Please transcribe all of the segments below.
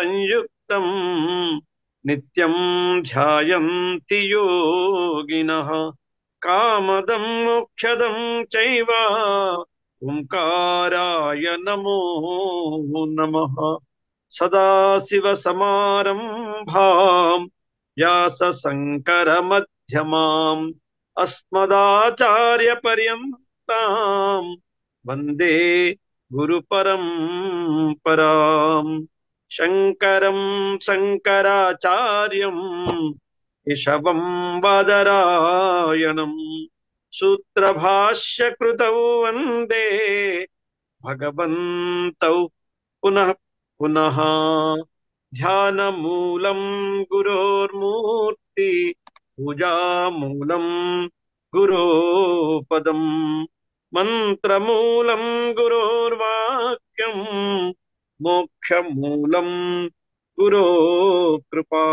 సంయుక్తం నిత్యం ధ్యాయంతి యోగినః కామదం మోక్షదం చైవ ఓంకారాయ నమో నమః సదాశివసమారంభాం వ్యాస శంకర మధ్యమాం అస్మదాచార్యపర్యంతాం వందే గురు పరంపరాం శంకరం శంకరాచార్యం కేశవం బాదరాయణం సూత్రభాష్యకృతౌ వందే భగవంతౌ పునః పునః ధ్యానమూలం గురోర్మూర్తి పూజామూలం గురోపదం మంత్రమూలం గురోర్వాక్యం మోక్షమూలం గురో కృపా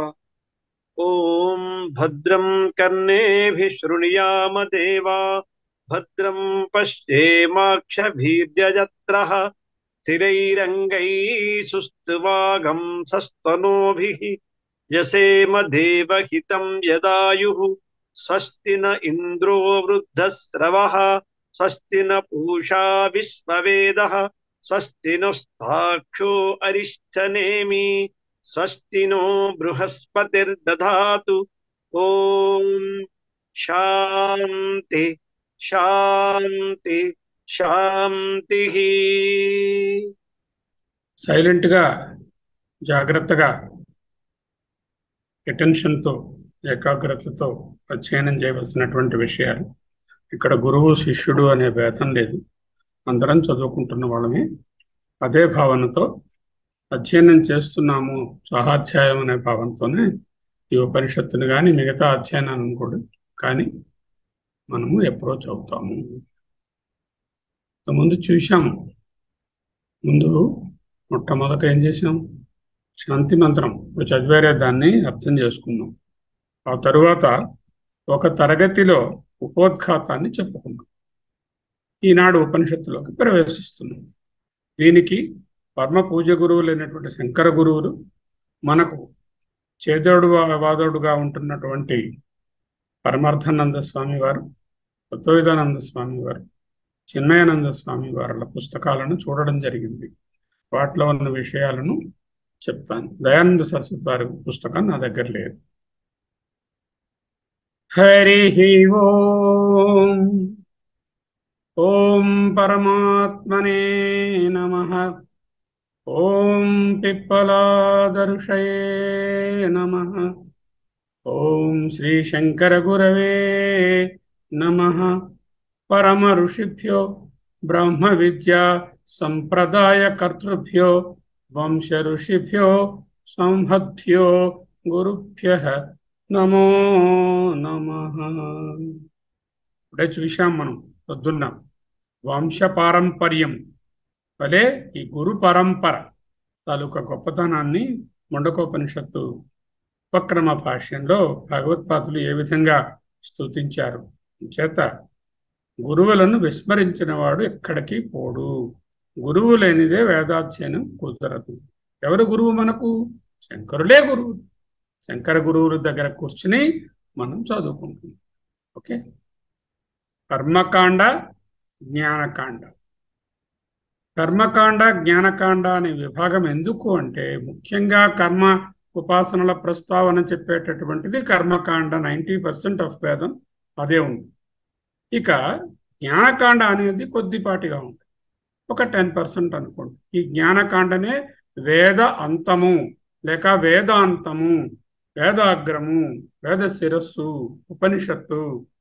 ఓం భద్రం కర్ణేభిः శృణుయామ దేవా భద్రం పశ్యేమాక్షభీర్యజత్రः స్థిరైరంగైः సుస్తువాగం సస్తనోభిः యసేమ దేవహితం యదాయుः స్వస్తి న ఇంద్రో వృద్ధశ్రవः స్వస్తి న పూషా విశ్వవేదः స్వస్తి నస్తాక్షో అరిష్టనేమి స్వస్తి నో బృహస్పతిర్దధాతు ఓం శాంతి శాంతి శాంతి సైలెంట్గా జాగ్రత్తగా అటెన్షన్తో ఏకాగ్రతతో అధ్యయనం చేయవలసినటువంటి విషయాలు ఇక్కడ గురువు శిష్యుడు అనే భేదం లేదు అందరం చదువుకుంటున్న వాళ్ళమే అదే భావనతో అధ్యయనం చేస్తున్నాము సహాధ్యాయం అనే భావంతోనే ఈ ఉపనిషత్తుని కానీ మిగతా అధ్యయనాలను కూడా కానీ మనము ఎప్పుడో చదువుతాము ముందు చూశాము ముందు మొట్టమొదట ఏం చేసాం శాంతి మంత్రం ఇప్పుడు చదివారే దాన్ని అర్థం చేసుకున్నాం ఆ తరువాత ఒక తరగతిలో ఉపోద్ఘాతాన్ని చెప్పుకున్నాం ఈనాడు ఉపనిషత్తులోకి ప్రవేశిస్తున్నాం దీనికి పరమ పూజ గురువులైనటువంటి శంకర గురువులు మనకు చేదోడు వాదోడుగా ఉంటున్నటువంటి పరమార్థానంద స్వామి వారు తత్వవిధానంద స్వామి వారు చిన్మయానంద స్వామి వారుల పుస్తకాలను చూడడం జరిగింది వాటిలో ఉన్న విషయాలను చెప్తాను దయానంద సరస్వతి వారి పుస్తకం నా దగ్గర లేదు హరి ఓం ఓం పరమాత్మనే నమ ఓం పిప్పలాదర్శయే నమ ఓం శ్రీ శంకర గురవే నమ పరమ ఋషిభ్యో బ్రహ్మ విద్యా సంప్రదాయ కర్తృభ్యో వంశ ఋషిభ్యో సంహద్భ్యో గురుభ్య నమో నమ ఇప్పుడే చూశాం మనం పొద్దున్నాం వంశ పారంపర్యం వలే ఈ గురు పరంపర తాలూకా గొప్పతనాన్ని ముండకోపనిషత్తు ఉపక్రమ భాష్యంలో భగవత్పాదులు ఏ విధంగా స్తుతించారు చేత గురువులను విస్మరించిన వాడు ఎక్కడికి పోడు గురువు లేనిదే వేదాధ్యయనం కుదరదు ఎవరు గురువు మనకు శంకరులే గురువు శంకర గురువుల దగ్గర కూర్చుని మనం చదువుకుంటున్నాం ఓకే కర్మకాండ జ్ఞానకాండ కర్మకాండ జ్ఞానకాండ అనే విభాగం ఎందుకు అంటే ముఖ్యంగా కర్మ ఉపాసనల ప్రస్తావన చెప్పేటటువంటిది కర్మకాండ నైంటీ పర్సెంట్ ఆఫ్ వేదం అదే ఉంది ఇక జ్ఞానకాండ అనేది కొద్దిపాటిగా ఉంది ఒక టెన్ పర్సెంట్ అనుకోండి ఈ జ్ఞానకాండనే వేద అంతము లేక వేదాంతము వేదాగ్రము వేద శిరస్సు ఉపనిషత్తు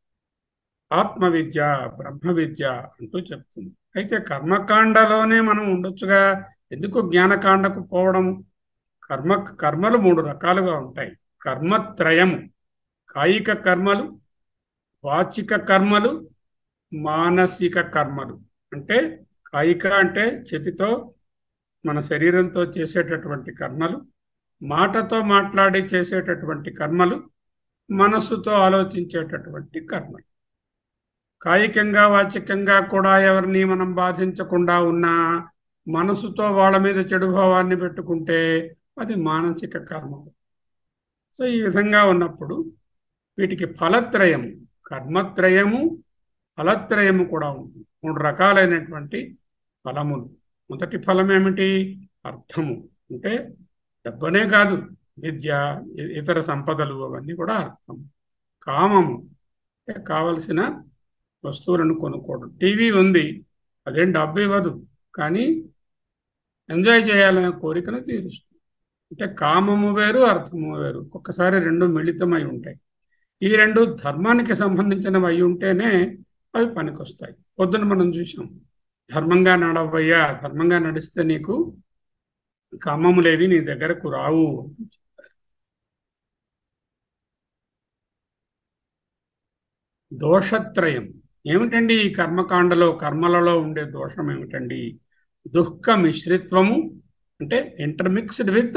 ఆత్మ విద్య బ్రహ్మ విద్య అంటూ చెప్తుంది అయితే కర్మకాండలోనే మనం ఉండొచ్చుగా ఎందుకు జ్ఞానకాండకు పోవడం కర్మ కర్మలు మూడు రకాలుగా ఉంటాయి కర్మత్రయము కాయిక కర్మలు వాచిక కర్మలు మానసిక కర్మలు అంటే కాయిక అంటే చేతితో మన శరీరంతో చేసేటటువంటి కర్మలు మాటతో మాట్లాడి చేసేటటువంటి కర్మలు మనస్సుతో ఆలోచించేటటువంటి కర్మలు కాయికంగా వాచికంగా కూడా ఎవరిని మనం బాధించకుండా ఉన్నా మనసుతో వాళ్ళ మీద చెడు భావాన్ని పెట్టుకుంటే అది మానసిక కర్మ సో ఈ విధంగా ఉన్నప్పుడు వీటికి ఫలత్రయము కర్మత్రయము ఫలత్రయము కూడా ఉంటుంది మూడు రకాలైనటువంటి ఫలములు మొదటి ఫలం ఏమిటి అర్థము అంటే డబ్బనే కాదు విద్య ఇ- ఇతర సంపదలు అవన్నీ కూడా అర్థం కామము అంటే కావలసిన వస్తువులను కొనుక్కోవడం టీవీ ఉంది అదేం డబ్బు ఇవ్వదు కానీ ఎంజాయ్ చేయాలనే కోరికను తీరుస్తుంది అంటే కామము వేరు అర్థము వేరు ఒక్కసారి రెండు మిళితమై ఉంటాయి ఈ రెండు ధర్మానికి సంబంధించినవి అయి ఉంటేనే అవి పనికొస్తాయి పొద్దున మనం చూసాం ధర్మంగా నడవయ్యా ధర్మంగా నడిస్తే నీకు కామములేవి నీ దగ్గరకు రావు దోషత్రయం ఏమిటండి ఈ కర్మకాండలో కర్మలలో ఉండే దోషం ఏమిటండి దుఃఖ మిశ్రిత్వము అంటే intermixed with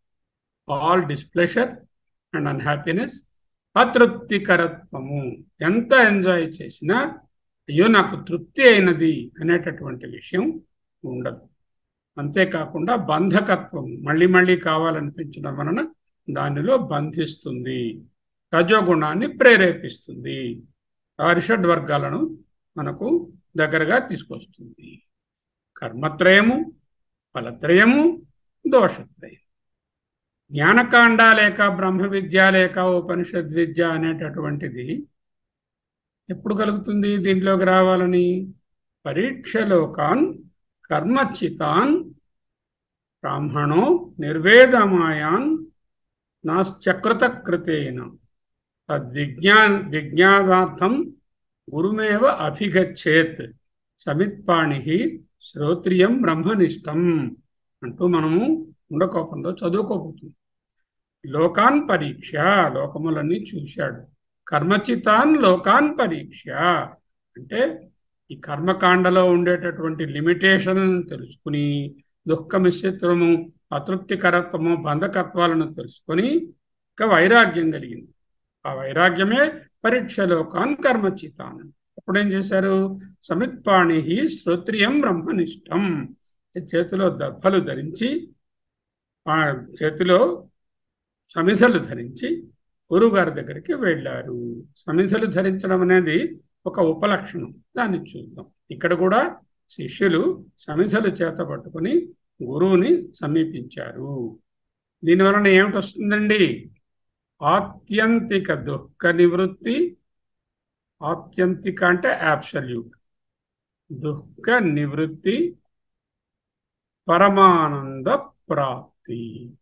all displeasure and unhappiness అతృప్తికరత్వము ఎంత ఎంజాయ్ చేసినా అయ్యో నాకు తృప్తి అయినది అనేటటువంటి విషయం ఉండదు అంతేకాకుండా బంధకత్వం మళ్ళీ మళ్ళీ కావాలనిపించడం వలన దానిలో బంధిస్తుంది రజోగుణాన్ని ప్రేరేపిస్తుంది ఆ రిషడ్ వర్గాలను మనకు దగ్గరగా తీసుకొస్తుంది కర్మత్రయము ఫలత్రయము దోషత్రయం జ్ఞానకాండ లేక బ్రహ్మ విద్య లేక ఉపనిషద్ విద్య అనేటటువంటిది ఎప్పుడు కలుగుతుంది దీంట్లోకి రావాలని పరీక్షలోకాన్ కర్మచితాన్ బ్రాహ్మణో నిర్వేదమాయాన్ నాశ్చకృత కృతేన తద్విజ్ఞా విజ్ఞానార్థం గురుమేవ అభిగచ్చేత్ సమిత్పాణి శ్రోత్రియం బ్రహ్మనిష్టం అంటూ మనము ఉండకోపంలో చదువుకోబోతుంది లోకాన్ పరీక్ష లోకములన్నీ చూశాడు కర్మచితాన్ లోకాన్ పరీక్ష అంటే ఈ కర్మకాండలో ఉండేటటువంటి లిమిటేషన్ తెలుసుకుని దుఃఖ మిశ్రిత్వము అతృప్తికరత్వము బంధకత్వాలను తెలుసుకొని ఇక వైరాగ్యం కలిగింది ఆ వైరాగ్యమే పరీక్షలోకాన్ కర్మచితాన్ అప్పుడేం చేశారు సమిత్పాణి శ్రోత్రియం బ్రహ్మనిష్టం చేతిలో దర్భలు ధరించి ఆ చేతిలో సమిధలు ధరించి గురువుగారి దగ్గరికి వెళ్ళారు సమిధలు ధరించడం అనేది ఒక ఉపలక్షణం దాన్ని చూద్దాం ఇక్కడ కూడా శిష్యులు సమిధలు చేత పట్టుకుని గురువుని సమీపించారు దీనివలన ఏమిటి వస్తుందండి ఆత్యంతిక దుఃఖ నివృత్తి ఆత్యంతిక అంటే యాబ్సల్యూట్ దుఃఖ నివృత్తి పరమానంద ప్రాప్తి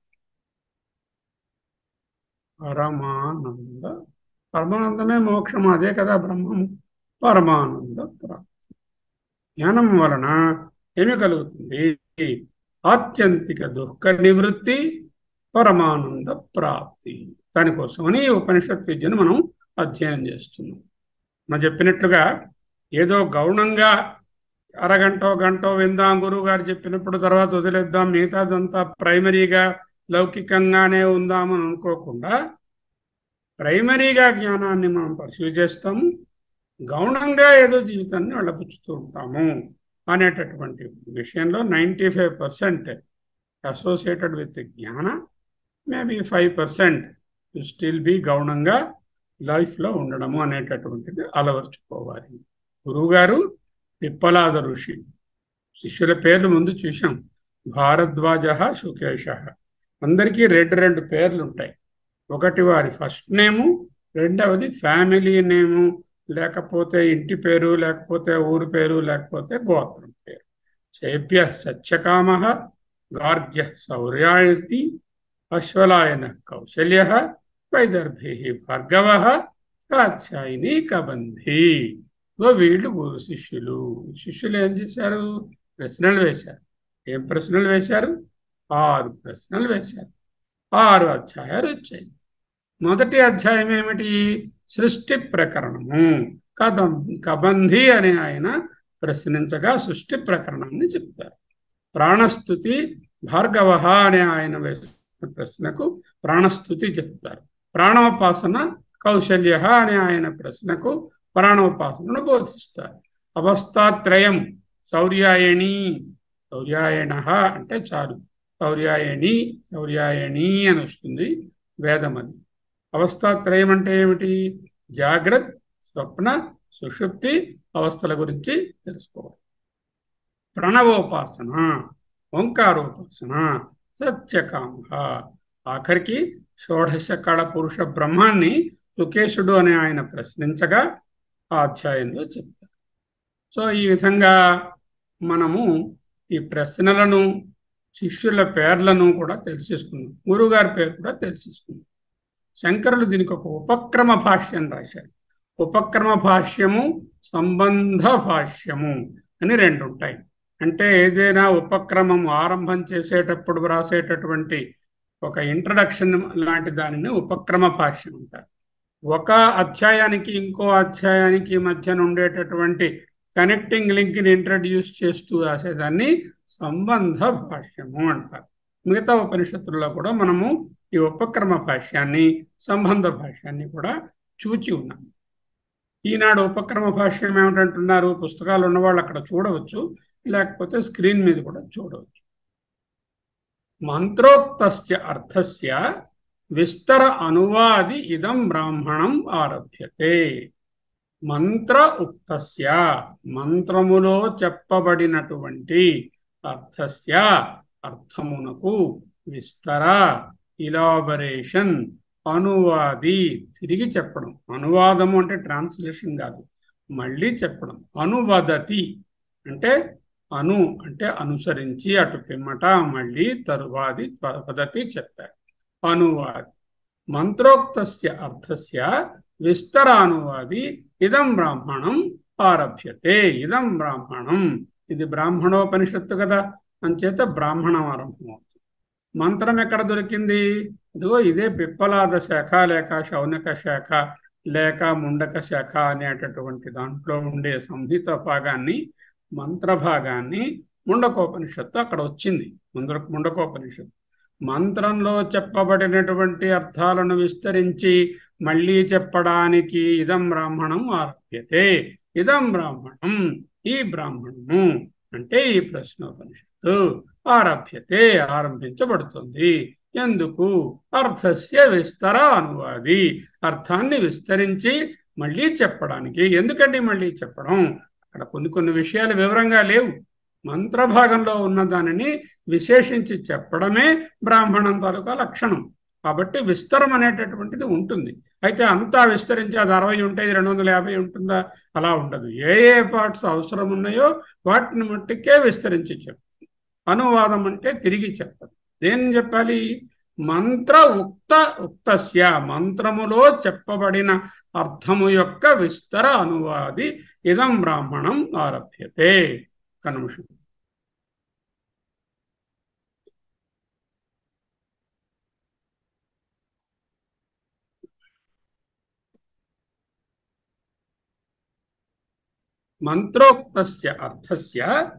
పరమానంద పరమానందమే మోక్షం అదే కదా బ్రహ్మము పరమానంద ప్రాప్తి జ్ఞానం వలన ఏమి కలుగుతుంది ఆత్యంతిక దుఃఖ నివృత్తి పరమానంద ప్రాప్తి దానికోసమని ఉపనిషత్ విద్యను మనం అధ్యయనం చేస్తున్నాం మనం చెప్పినట్లుగా ఏదో గౌణంగా అరగంటో గంటో విందాం గురువు గారు చెప్పినప్పుడు తర్వాత వదిలేద్దాం మిగతాదంతా ప్రైమరీగా లౌకికంగానే ఉందామని అనుకోకుండా ప్రైమరీగా జ్ఞానాన్ని మనం పర్సూ చేస్తాము గౌణంగా ఏదో జీవితాన్ని వెళ్ళపుచ్చుతూ ఉంటాము అనేటటువంటి విషయంలో ninety five percent associated with జ్ఞాన maybe five percent still be గౌణంగా లైఫ్లో ఉండడము అనేటటువంటిది అలవర్చుకోవాలి గురువుగారు పిప్పలాద ఋషి శిష్యుల పేర్లు ముందు చూసాం భారద్వాజ సుకేశ అందరికీ రెండు రెండు పేర్లు ఉంటాయి ఒకటి వారి ఫస్ట్ నేము రెండవది ఫ్యామిలీ నేము లేకపోతే ఇంటి పేరు లేకపోతే ఊరి పేరు లేకపోతే గోత్రం పేరు చేభ్య సత్యకామ గార్గ్య శౌర్యాయతి అశ్వలాయన కౌశల్య వైదర్భి భార్గవ కాత్యాయిని కబంధి సో వీళ్ళు గురు శిష్యులు శిష్యులు ఏం చేశారు ప్రశ్నలు వేశారు ఏం ప్రశ్నలు వేశారు ఆరు ప్రశ్నలు వేశారు ఆరు అధ్యాయాలు వచ్చాయి మొదటి అధ్యాయం ఏమిటి సృష్టి ప్రకరణము కదం కబంధి అనే ఆయన ప్రశ్నించగా సృష్టి ప్రకరణాన్ని చెప్తారు ప్రాణస్థుతి భార్గవ అనే ఆయన వేసిన ప్రశ్నకు ప్రాణస్థుతి చెప్తారు ప్రాణోపాసన కౌశల్య అనే ఆయన ప్రశ్నకు ప్రాణోపాసనను బోధిస్తారు అవస్థాత్రయం శౌర్యాయణి శౌర్యాయణ అంటే చాలు శౌర్యాయణి శౌర్యాయణి అని వస్తుంది వేదం అది అవస్థాత్రయం అంటే ఏమిటి జాగ్రత్త స్వప్న సుషుప్తి అవస్థల గురించి తెలుసుకోవాలి ప్రణవోపాసన ఓంకారోపాసన సత్యకామ ఆఖరికి షోడశ కళ పురుష బ్రహ్మాన్ని సుకేశుడు అనే ఆయన ప్రశ్నించగా ఆ అధ్యాయంలో చెప్తారు సో ఈ విధంగా మనము ఈ ప్రశ్నలను శిష్యుల పేర్లను కూడా తెలిసేసుకున్నాం గురువుగారి పేరు కూడా తెలిసేసుకున్నాం శంకరులు దీనికి ఒక ఉపక్రమ భాష్యం రాశారు ఉపక్రమ భాష్యము సంబంధ భాష్యము అని రెండు ఉంటాయి అంటే ఏదైనా ఉపక్రమం ఆరంభం చేసేటప్పుడు వ్రాసేటటువంటి ఒక ఇంట్రడక్షన్ లాంటి దానిని ఉపక్రమ భాష్యం అంటారు ఒక అధ్యాయానికి ఇంకో అధ్యాయానికి మధ్యన ఉండేటటువంటి కనెక్టింగ్ లింక్ని ఇంట్రడ్యూస్ చేస్తూ రాసేదాన్ని సంబంధ భాష్యము అంటారు మిగతా ఉపనిషత్తుల్లో కూడా మనము ఈ ఉపక్రమ భాష్యాన్ని సంబంధ భాష్యాన్ని కూడా చూచి ఉన్నాం ఈనాడు ఉపక్రమ భాష్యం ఏమిటంటున్నారు పుస్తకాలు ఉన్నవాళ్ళు అక్కడ చూడవచ్చు లేకపోతే స్క్రీన్ మీద కూడా చూడవచ్చు మంత్రోక్తస్య అర్థస్య విస్తర అనువాది ఇదం బ్రాహ్మణం ఆరభ్యతే మంత్ర ఉక్తస్య మంత్రములో చెప్పబడినటువంటి అర్థస్య అర్థమునకు విస్తర ఇలాబరేషన్ అనువాది తిరిగి చెప్పడం అనువాదము అంటే ట్రాన్స్లేషన్ కాదు మళ్ళీ చెప్పడం అనువదతి అంటే అను అంటే అనుసరించి అటు పిమ్మట మళ్ళీ తరువాది పద్ధతి చెప్పారు అనువాది మంత్రోక్తస్య అర్థస్య విస్తరానువాది ఇదం బ్రాహ్మణం ఆరభ్యతే ఇదం బ్రాహ్మణం ఇది బ్రాహ్మణోపనిషత్తు కదా అంచేత బ్రాహ్మణం ఆరంభమవుతుంది మంత్రం ఎక్కడ దొరికింది ఇదిగో ఇదే పిప్పలాద శాఖ లేక శౌనక శాఖ లేక ముండక శాఖ అనేటటువంటి దాంట్లో ఉండే సంహిత భాగాన్ని మంత్ర భాగాన్ని ముండకోపనిషత్తు అక్కడ వచ్చింది ముందర ముండకోపనిషత్తు మంత్రంలో చెప్పబడినటువంటి అర్థాలను విస్తరించి మళ్ళీ చెప్పడానికి ఇదం బ్రాహ్మణం ఆరభ్యతే ఇదం బ్రాహ్మణం ఈ బ్రాహ్మణము అంటే ఈ ప్రశ్నోపనిషత్తు ఆరభ్యతే ఆరంభించబడుతుంది ఎందుకు అర్థస్య విస్తర అనువాది అర్థాన్ని విస్తరించి మళ్ళీ చెప్పడానికి ఎందుకండి మళ్ళీ చెప్పడం అక్కడ కొన్ని కొన్ని విషయాలు వివరంగా లేవు మంత్రభాగంలో ఉన్న దానిని విశేషించి చెప్పడమే బ్రాహ్మణం తాలూకా లక్షణం కాబట్టి విస్తరం అనేటటువంటిది ఉంటుంది అయితే అంతా విస్తరించి అది అరవై ఉంటాయి రెండు వందల యాభై ఉంటుందా అలా ఉండదు ఏ ఏ పార్ట్స్ అవసరం ఉన్నాయో వాటిని మట్టికే విస్తరించి చెప్పాలి అనువాదం అంటే తిరిగి చెప్పదు దేని చెప్పాలి మంత్ర ఉక్త ఉక్తస్య మంత్రములో చెప్పబడిన అర్థము యొక్క విస్తర అనువాది ఇదం బ్రాహ్మణం ఆరభ్యతే కనుషం మంత్రోక్తస్య అర్థస్య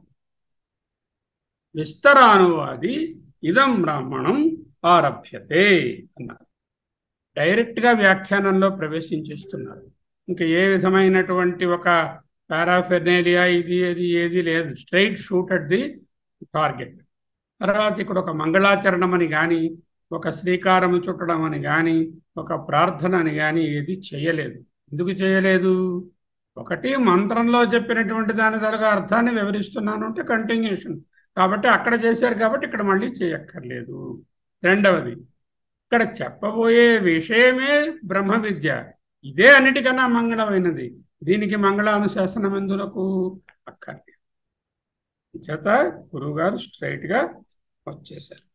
విస్తరానువాది ఇదం బ్రాహ్మణం ఆరభ్యతే అన్నారు డైరెక్ట్గా వ్యాఖ్యానంలో ప్రవేశించేస్తున్నారు ఇంకా ఏ విధమైనటువంటి ఒక పారాఫెర్నేలియా ఇది ఏది ఏది లేదు straight shoot at the target తర్వాత ఇక్కడ ఒక మంగళాచరణం అని కానీ ఒక శ్రీకారం చుట్టడం అని కానీ ఒక ప్రార్థన అని కానీ ఏది చేయలేదు ఎందుకు చేయలేదు ఒకటి మంత్రంలో చెప్పినటువంటి దాని తరగా అర్థాన్ని వివరిస్తున్నాను అంటే కంటిన్యూషన్ కాబట్టి అక్కడ చేశారు కాబట్టి ఇక్కడ మళ్ళీ చేయక్కర్లేదు రెండవది ఇక్కడ చెప్పబోయే విషయమే బ్రహ్మ విద్య ఇదే అన్నిటికన్నా మంగళమైనది దీనికి మంగళానుశాసనం ఎందులకు అక్కర్లేదు చేత గురువుగారు స్ట్రైట్ గా వచ్చేశారు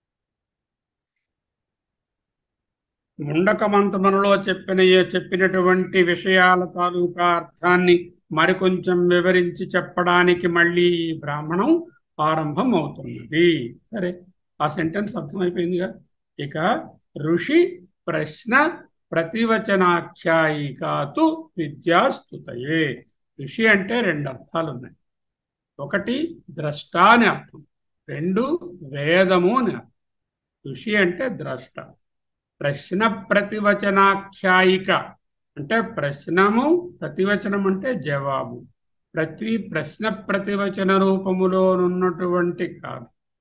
ముండక మంత్రములలో చెప్పిన చెప్పినటువంటి విషయాల తాలూకా అర్థాన్ని మరికొంచెం వివరించి చెప్పడానికి మళ్ళీ ఈ బ్రాహ్మణం ఆరంభం అవుతున్నది సరే ఆ సెంటెన్స్ అర్థమైపోయిందిగా ఇక ఋషి ప్రశ్న ప్రతివచనాఖ్యాయికాతు విద్యాస్తుతయే ఋషి అంటే రెండు అర్థాలు ఉన్నాయి ఒకటి ద్రష్ట అని అర్థం రెండు వేదము అని అర్థం ఋషి అంటే ద్రష్ట ప్రశ్న ప్రతివచనాఖ్యాయిక అంటే ప్రశ్నము ప్రతివచనం అంటే జవాబు ప్రతి ప్రశ్న ప్రతివచన రూపములోనున్నటువంటి కాదు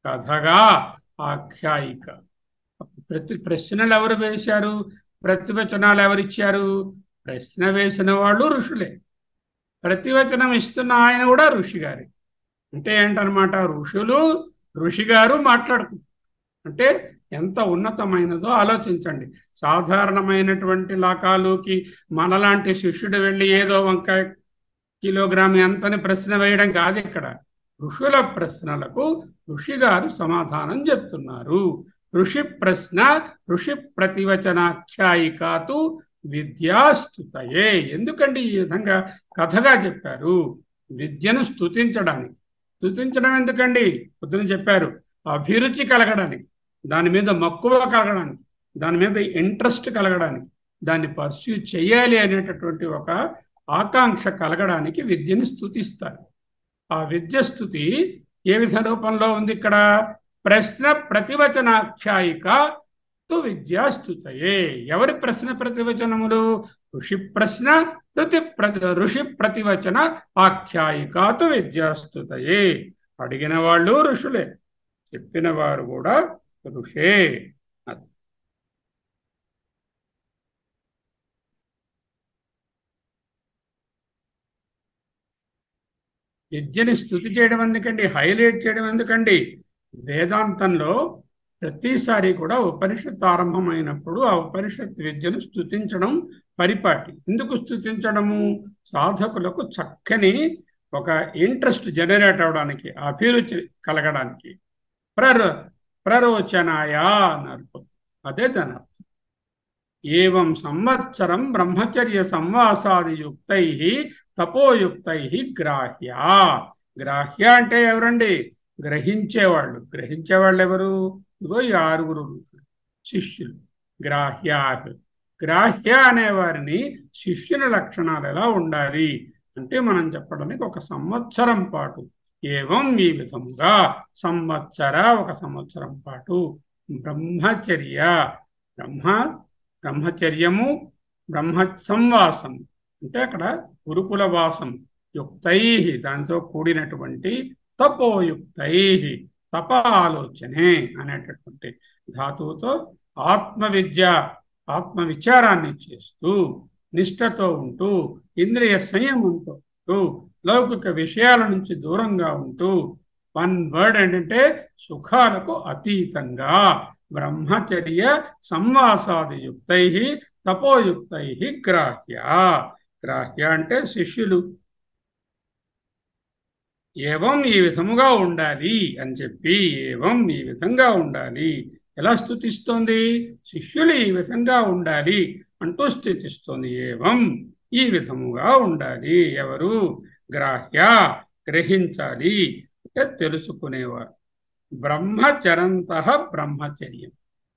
కథగా ఆఖ్యాయిక ప్రతి ప్రశ్నలు ఎవరు వేశారు ప్రతివచనాలు ఎవరిచ్చారు ప్రశ్న వేసిన వాళ్ళు ఋషులే ప్రతివచనం ఇస్తున్న ఆయన కూడా ఋషి గారి అంటే ఏంటనమాట ఋషులు ఋషి గారు మాట్లాడుకుంటారు అంటే ఎంత ఉన్నతమైనదో ఆలోచించండి సాధారణమైనటువంటి లాకాలుకి మనలాంటి శిష్యుడు వెళ్ళి ఏదో వంకాయ కిలోగ్రామ్ ఎంతని ప్రశ్న వేయడం కాదు ఇక్కడ ఋషుల ప్రశ్నలకు ఋషి గారు సమాధానం చెప్తున్నారు ఋషి ప్రశ్న ఋషి ప్రతివచనాఖ్యాయికాతు విద్యాస్తుతయే ఎందుకండి ఈ విధంగా కథగా చెప్పారు విద్యను స్తుతించడానికి స్తుతించడం ఎందుకండి పొద్దున చెప్పారు అభిరుచి కలగడానికి దాని మీద మక్కువ కలగడానికి దాని మీద ఇంట్రెస్ట్ కలగడానికి దాన్ని పర్స్యూ చేయాలి అనేటటువంటి ఒక ఆకాంక్ష కలగడానికి విద్యని స్తుతిస్తారు ఆ విద్య స్థుతి ఏ విధ రూపంలో ఉంది ఇక్కడ ప్రశ్న ప్రతివచనాఖ్యాయిక తు విద్యాస్తుతయే ఎవరి ప్రశ్న ప్రతివచనములు ఋషి ప్రశ్న ఋతి ప్రతి ఋషి ప్రతివచన ఆఖ్యాయికాతు విద్యాస్తుతయే అడిగిన వాళ్ళు ఋషులే చెప్పిన వారు కూడా ఋషే విద్యని స్థుతి చేయడం ఎందుకండి హైలైట్ చేయడం ఎందుకండి వేదాంతంలో ప్రతిసారి కూడా ఉపనిషత్ ఆరంభమైనప్పుడు ఆ ఉపనిషత్ విద్యను స్థుతించడం పరిపాటి ఎందుకు స్థుతించడము సాధకులకు చక్కని ఒక ఇంట్రెస్ట్ జనరేట్ అవడానికి అభిరుచి కలగడానికి ప్రర ప్రరోచనాయా అన్నారు అదే దాని అర్థం ఏవం సంవత్సరం బ్రహ్మచర్య సంవాసాదియుక్తై తపోయుక్తై గ్రాహ్య గ్రాహ్య అంటే ఎవరండి గ్రహించేవాళ్ళు గ్రహించేవాళ్ళు ఎవరు ఇదిగో ఈ ఆరుగురు శిష్యులు గ్రాహ్యా గ్రాహ్య అనే వారిని శిష్యుల లక్షణాలు ఎలా ఉండాలి అంటే మనం చెప్పడానికి ఒక సంవత్సరం పాటు ఏవం ఈ విధముగా సంవత్సర ఒక సంవత్సరం పాటు బ్రహ్మచర్య బ్రహ్మ బ్రహ్మచర్యము బ్రహ్మ సంవాసం అంటే అక్కడ గురుకుల వాసం యుక్తై దాంతో కూడినటువంటి తపోయుక్తై తప ఆలోచనే అనేటటువంటి ధాతువుతో ఆత్మ విద్య ఆత్మ విచారాన్ని చేస్తూ నిష్ఠతో ఉంటూ ఇంద్రియ సంయమంతో ఉంటూ లౌకిక విషయాల నుంచి దూరంగా ఉంటూ వన్ వర్డ్ ఏంటంటే సుఖాలకు అతీతంగా బ్రహ్మచర్య సంవాసాదియుక్తై తపోయుక్తై గ్రాహ్య గ్రాహ్య అంటే శిష్యులు ఏవం ఈ విధముగా ఉండాలి అని చెప్పి ఏవం ఈ విధంగా ఉండాలి ఎలా స్థుతిస్తోంది శిష్యులు ఈ విధంగా ఉండాలి అంటూ స్థుతిస్తోంది ఏవం ఈ విధముగా ఉండాలి ఎవరు గ్రాహ్య గ్రహించాలి అంటే తెలుసుకునేవారు బ్రహ్మచరంత బ్రహ్మచర్యం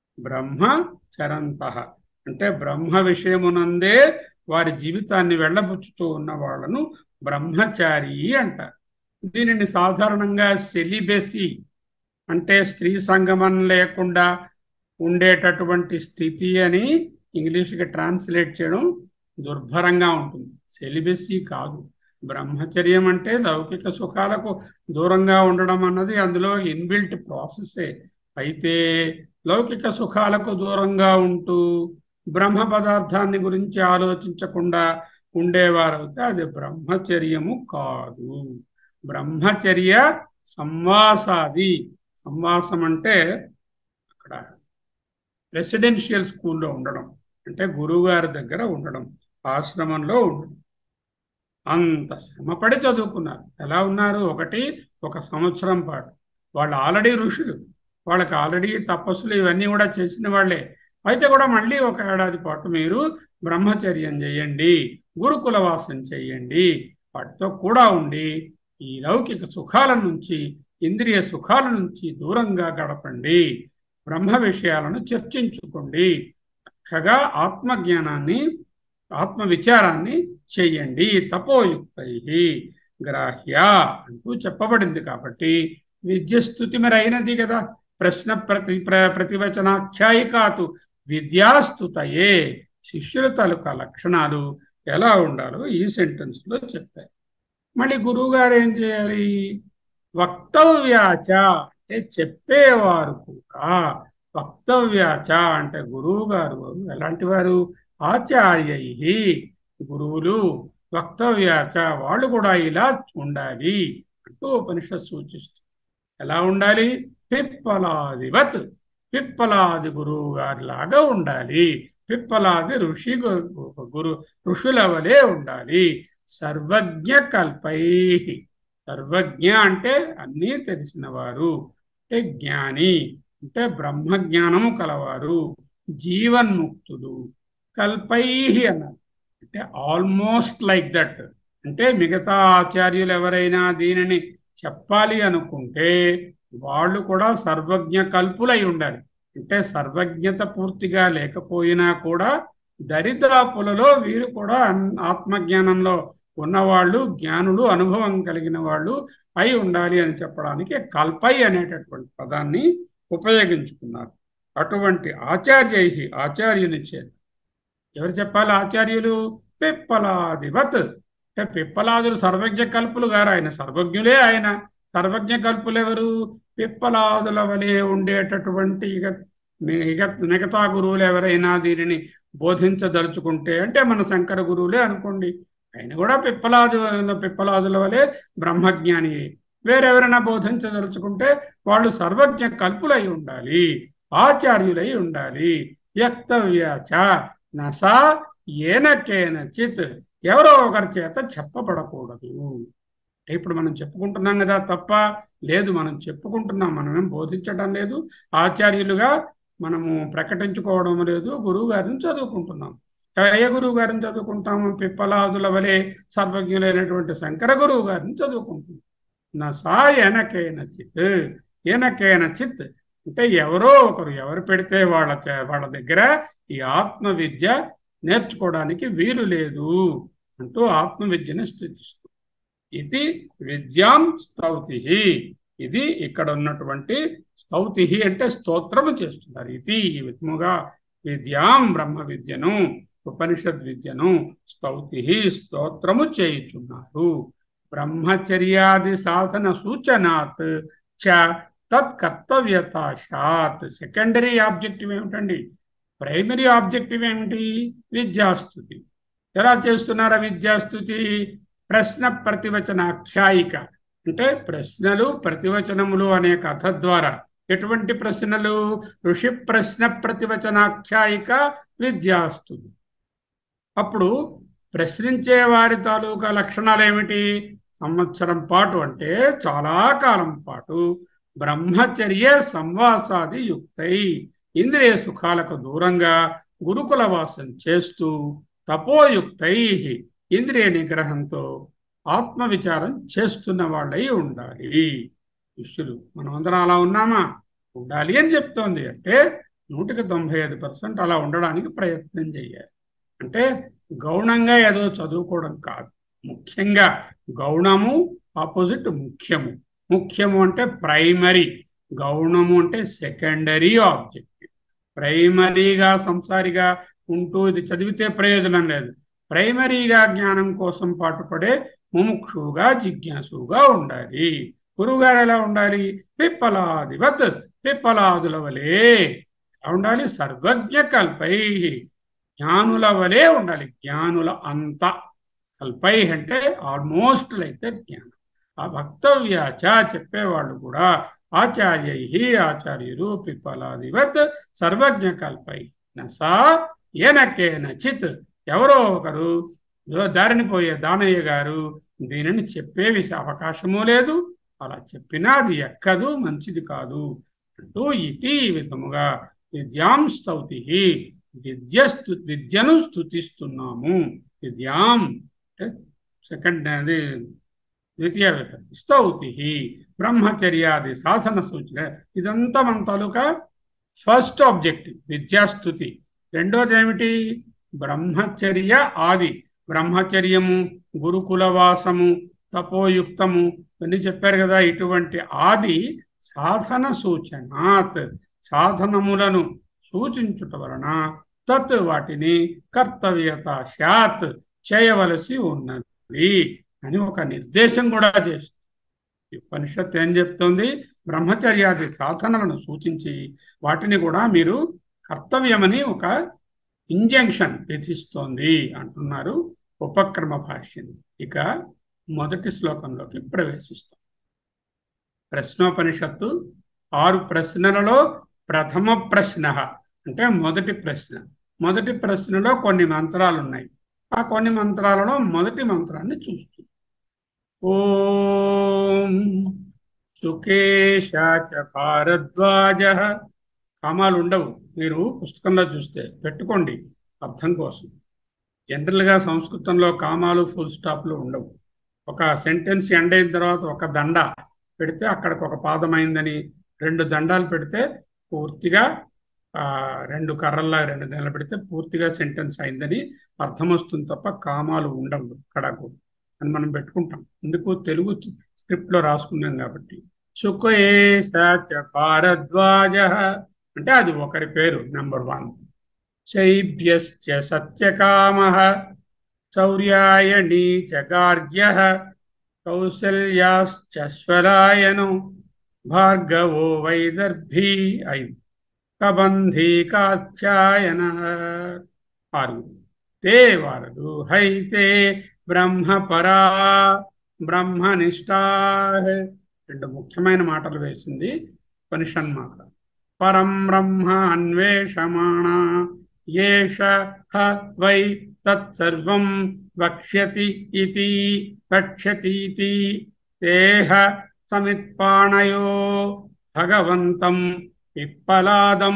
బ్రహ్మచరంత అంటే బ్రహ్మ విషయమునందే వారి జీవితాన్ని వెళ్ళబుచ్చుతూ ఉన్న వాళ్ళను బ్రహ్మచారి అంటారు దీనిని సాధారణంగా సెలిబెసి అంటే స్త్రీ సంగమం లేకుండా ఉండేటటువంటి స్థితి అని ఇంగ్లీష్కి ట్రాన్స్లేట్ చేయడం దుర్భరంగా ఉంటుంది సెలిబెసి కాదు బ్రహ్మచర్యం అంటే లౌకిక సుఖాలకు దూరంగా ఉండడం అన్నది అందులో ఇన్బిల్ట్ ప్రాసెసే అయితే లౌకిక సుఖాలకు దూరంగా ఉంటూ బ్రహ్మ పదార్థాన్ని గురించి ఆలోచించకుండా ఉండేవారు అయితే అది బ్రహ్మచర్యము కాదు బ్రహ్మచర్య సంవాసాది సంవాసం అంటే అక్కడ రెసిడెన్షియల్ స్కూల్లో ఉండడం అంటే గురువుగారి దగ్గర ఉండడం ఆశ్రమంలో ఉండడం అంత శ్రమపడి చదువుకున్నారు ఎలా ఉన్నారు ఒకటి ఒక సంవత్సరం పాటు వాళ్ళు ఆల్రెడీ ఋషులు వాళ్ళకి ఆల్రెడీ తపస్సులు ఇవన్నీ కూడా చేసిన వాళ్ళే అయితే కూడా మళ్ళీ ఒక ఏడాది పాటు మీరు బ్రహ్మచర్యం చేయండి గురుకుల వాసం చేయండి వాటితో కూడా ఉండి ఈ లౌకిక సుఖాల నుంచి ఇంద్రియ సుఖాల నుంచి దూరంగా గడపండి బ్రహ్మ విషయాలను చర్చించుకోండి చక్కగా ఆత్మజ్ఞానాన్ని ఆత్మ విచారాన్ని చెయ్యండి తపోయుక్తై గ్రాహ్య అంటూ చెప్పబడింది కాబట్టి విద్యస్థుతి మరి అయినది కదా ప్రశ్న ప్రతి ప్ర ప్రతివచనాఖ్యాయికాతు విద్యాస్తుతయే శిష్యుల తాలూకా లక్షణాలు ఎలా ఉండాలో ఈ సెంటెన్స్లో చెప్పారు మళ్ళీ గురువు గారు ఏం చేయాలి వక్తవ్యాచ అంటే చెప్పేవారు కూడా వక్తవ్యాచ అంటే గురువు గారు ఎలాంటి వారు ఆచార్యై గురువులు వక్తవ్యాచ వాళ్ళు కూడా ఇలా ఉండాలి అంటూ ఉపనిషత్ సూచిస్తుంది ఎలా ఉండాలి పిప్పలాదివత్ పిప్పలాది గురువు గారిలాగా ఉండాలి పిప్పలాది ఋషి గు- గురు ఋషుల వలె ఉండాలి సర్వజ్ఞ కల్పై సర్వజ్ఞ అంటే అన్నీ తెలిసిన వారు అంటే జ్ఞాని అంటే బ్రహ్మ జ్ఞానము కలవారు జీవన్ముక్తులు కల్పై అన్నారు అంటే ఆల్మోస్ట్ లైక్ దట్ అంటే మిగతా ఆచార్యులు ఎవరైనా దీనిని చెప్పాలి అనుకుంటే వాళ్ళు కూడా సర్వజ్ఞ కల్పులై ఉండాలి అంటే సర్వజ్ఞత పూర్తిగా లేకపోయినా కూడా దరిదాపులలో వీరు కూడా అన్- ఆత్మజ్ఞానంలో ఉన్నవాళ్ళు జ్ఞానులు అనుభవం కలిగిన వాళ్ళు అయి ఉండాలి అని చెప్పడానికి కల్పై అనేటటువంటి పదాన్ని ఉపయోగించుకున్నారు అటువంటి ఆచార్యై ఆచార్యుని చేత ఎవరు చెప్పాలి ఆచార్యులు పిప్పలాదివత్ అంటే పిప్పలాదులు సర్వజ్ఞ కల్పులు గారు ఆయన సర్వజ్ఞులే ఆయన సర్వజ్ఞ కల్పులు ఎవరు పిప్పలాదుల వలె ఉండేటటువంటి ఇక మిగ మిగతా గురువులు ఎవరైనా దీనిని బోధించదలుచుకుంటే అంటే మన శంకర గురువులే అనుకోండి ఆయన కూడా పిప్పలాదు పిప్పలాదుల వలె బ్రహ్మజ్ఞాని వేరెవరైనా బోధించదలుచుకుంటే వాళ్ళు సర్వజ్ఞ కల్పులై ఉండాలి ఆచార్యులై ఉండాలి వ్యక్తవ్యాచ నసా ఏనకేనచిత్ ఎవరో ఒకరి చేత చెప్పబడకూడదు అంటే ఇప్పుడు మనం చెప్పుకుంటున్నాం కదా తప్ప లేదు మనం చెప్పుకుంటున్నాం మనమేం బోధించడం లేదు ఆచార్యులుగా మనము ప్రకటించుకోవడం లేదు గురువు గారిని చదువుకుంటున్నాం ఏ గురువు గారిని చదువుకుంటాము పిప్పలాదుల వలె సర్వజ్ఞులైనటువంటి శంకర గురువు గారిని చదువుకుంటున్నాం నా సా ఎనకేన చిత్ ఎనకేన చిత్ అంటే ఎవరో ఒకరు ఎవరు పెడితే వాళ్ళ చే- వాళ్ళ దగ్గర ఈ ఆత్మ విద్య నేర్చుకోవడానికి వీలు లేదు అంటూ ఆత్మ విద్యను స్థుతిస్తుంది ఇది విద్యాం స్తౌతి ఇది ఇక్కడ ఉన్నటువంటి స్తౌతి అంటే స్తోత్రము చేస్తున్నారు ఇది ఈ విధముగా విద్యాం బ్రహ్మ విద్యను ఉపనిషద్ విద్యను స్తౌతి స్తోత్రము చేయుచున్నారు బ్రహ్మచర్యాది సాధన సూచనాత్ చ తత్కర్తవ్యతాశాత్ సెకండరీ ఆబ్జెక్టివ్ ఏమిటండి ప్రైమరీ ఆబ్జెక్టివ్ ఏమిటి విద్యాస్తుతి ఎలా చేస్తున్నారా విద్యాస్తుతి ప్రశ్న ప్రతివచన ఆఖ్యాయిక అంటే ప్రశ్నలు ప్రతివచనములు అనే కథ ద్వారా ఎటువంటి ప్రశ్నలు ఋషి ప్రశ్న ప్రతివచనాఖ్యాయిక విద్యాస్తుతి అప్పుడు ప్రశ్నించే వారి తాలూకా లక్షణాలు ఏమిటి సంవత్సరం పాటు అంటే చాలా కాలం పాటు బ్రహ్మచర్య సంవాసాది యుక్తై ఇంద్రియ సుఖాలకు దూరంగా గురుకుల వాసం చేస్తూ తపోయుక్తై ఇంద్రియ నిగ్రహంతో ఆత్మ విచారం చేస్తున్న వాళ్ళై ఉండాలి శిష్యులు మనమందరం అలా ఉన్నామా ఉండాలి అని చెప్తోంది అంటే నూటికి తొంభై ఐదు పర్సెంట్ అలా ఉండడానికి ప్రయత్నం చేయాలి అంటే గౌణంగా ఏదో చదువుకోవడం కాదు ముఖ్యంగా గౌణము ఆపోజిట్ ముఖ్యము ముఖ్యము అంటే ప్రైమరీ గౌణము అంటే సెకండరీ ఆబ్జెక్టివ్ ప్రైమరీగా సంసారిగా ఉంటూ ఇది చదివితే ప్రయోజనం లేదు ప్రైమరీగా జ్ఞానం కోసం పాటుపడే ముముక్షువుగా జిజ్ఞాసుగా ఉండాలి గురువుగారు ఎలా ఉండాలి పిప్పలాదివత్ పిప్పలాదుల వలె ఎలా ఉండాలి సర్వజ్ఞ కల్పై జ్ఞానుల వలె ఉండాలి జ్ఞానుల అంత కల్పై అంటే ఆల్మోస్ట్ లైక్ ద జ్ఞానం ఆ వక్తవ్యాచ చెప్పేవాళ్ళు కూడా ఆచార్యై ఆచార్యులు పిప్పలాదివత్ సర్వజ్ఞ కల్పై నసా ఏనకేన చిత్ ఎవరో ఒకరు ఏదో దారిని పోయే దానయ్య గారు దీనిని చెప్పే విష అవకాశము లేదు అలా చెప్పినా అది ఎక్కదు మంచిది కాదు అంటూ ఇతి ఈ విధముగా విద్యాం స్తౌతి విద్య స్తు విద్యను స్తుతిస్తున్నాము విద్యాం అంటే సెకండ్ అది ద్వితీయ విభక్తి స్తౌతి బ్రహ్మచర్యాది సాధన సూచన ఇదంతా మన తాలూకా ఫస్ట్ ఆబ్జెక్టివ్ విద్యాస్తుతి రెండోది ఏమిటి బ్రహ్మచర్య ఆది బ్రహ్మచర్యము గురుకుల వాసము తపోయుక్తము ఇవన్నీ చెప్పారు కదా ఇటువంటి ఆది సాధన సూచనాత్ సాధనములను సూచించుట వలన తత్ వాటిని కర్తవ్యత శాత్ చేయవలసి ఉన్నది అని ఒక నిర్దేశం కూడా చేస్తుంది ఈ ఉపనిషత్తు ఏం చెప్తోంది బ్రహ్మచర్యాది సాధనలను సూచించి వాటిని కూడా మీరు కర్తవ్యమని ఒక ఇంజంక్షన్ విధిస్తోంది అంటున్నారు ఉపక్రమ భాష్యం ఇక మొదటి శ్లోకంలోకి ప్రవేశిస్తాం ప్రశ్నోపనిషత్తు ఆరు ప్రశ్నలలో ప్రథమ ప్రశ్న అంటే మొదటి ప్రశ్న మొదటి ప్రశ్నలో కొన్ని మంత్రాలు ఉన్నాయి ఆ కొన్ని మంత్రాలలో మొదటి మంత్రాన్ని చూస్తుంది ఓం సుకేశాచ భారద్వాజ కామాలు ఉండవు మీరు పుస్తకంలో చూస్తే పెట్టుకోండి అర్థం కోసం జనరల్గా సంస్కృతంలో కామాలు ఫుల్ స్టాప్లు ఉండవు ఒక సెంటెన్స్ ఎండ్ అయిన తర్వాత ఒక దండ పెడితే అక్కడికి ఒక పాదం అయిందని రెండు దండాలు పెడితే పూర్తిగా ఆ, రెండు కర్రల్లా రెండు నెలలు పెడితే పూర్తిగా సెంటెన్స్ అయిందని అర్థం వస్తుంది తప్ప కామాలు ఉండవు ఇక్కడ కూడా అని మనం పెట్టుకుంటాం ఎందుకు తెలుగు స్క్రిప్ట్లో రాసుకున్నాం కాబట్టి సుఖేశాచ భారద్వాజ అంటే అది ఒకరి పేరు నెంబర్ వన్ శైభ్యశ్చ సత్యకామ శౌర్యాయణీ చ గార్గ్య కౌసల్యాశ్చ స్వరాయను భార్గవో వైదర్భీ ఐదు కబంధీ కాత్యాయన ఆరుగురు తే వారదు హైతే బ్రహ్మపరా బ్రహ్మనిష్టా రెండు ముఖ్యమైన మాటలు వేసింది ఉపనిషన్ మాట పరం బ్రహ్మ అన్వేషమాణ ఏష హ వై తత్సర్వం వక్ష్యతి ఇతి వక్ష్యతీతి తేహ సమిత్పాణయో భగవంతం పిప్పలాదం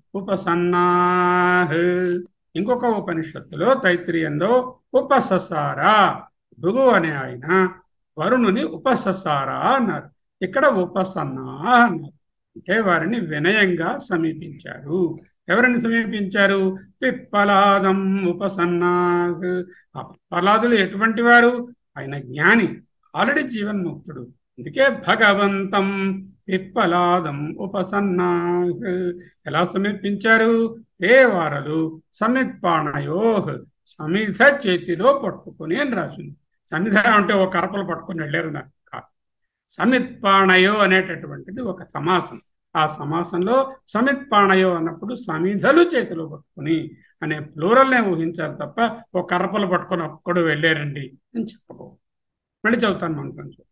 ఉపసన్నాహ్ ఇంకొక ఉపనిషత్తులో తైత్రీయంలో ఉపససారా భృగు అనే ఆయన వరుణుని ఉపససారా అన్నారు ఇక్కడ ఉపసన్నా అన్నారు అంటే వారిని వినయంగా సమీపించారు ఎవరిని సమీపించారు పిప్పలాదం ఉపసన్నాహ్ ఆ పిప్పలాదులు ఎటువంటి వారు ఆయన జ్ఞాని ఆల్రెడీ జీవన్ముక్తుడు అందుకే భగవంతం పిప్పలాదం ఉపసన్నాహ్ ఎలా సమర్పించారు దేవారలు సమిత్పాణయో సమిధ చేతిలో పట్టుకుని అని రాసింది సమిధ అంటే ఒక కరపలు పట్టుకుని వెళ్ళారు నాకు కాదు సమిత్పాణయో అనేటటువంటిది ఒక సమాసం ఆ సమాసంలో సమిత్పాణయో అన్నప్పుడు సమిధలు చేతిలో పట్టుకుని అనే ప్లూరల్నే ఊహించారు తప్ప ఒక కర్రపలు పట్టుకొని ఒక్కడు వెళ్ళారండి అని చెప్పకో మళ్ళీ చదువుతాను మంత్రం చూడండి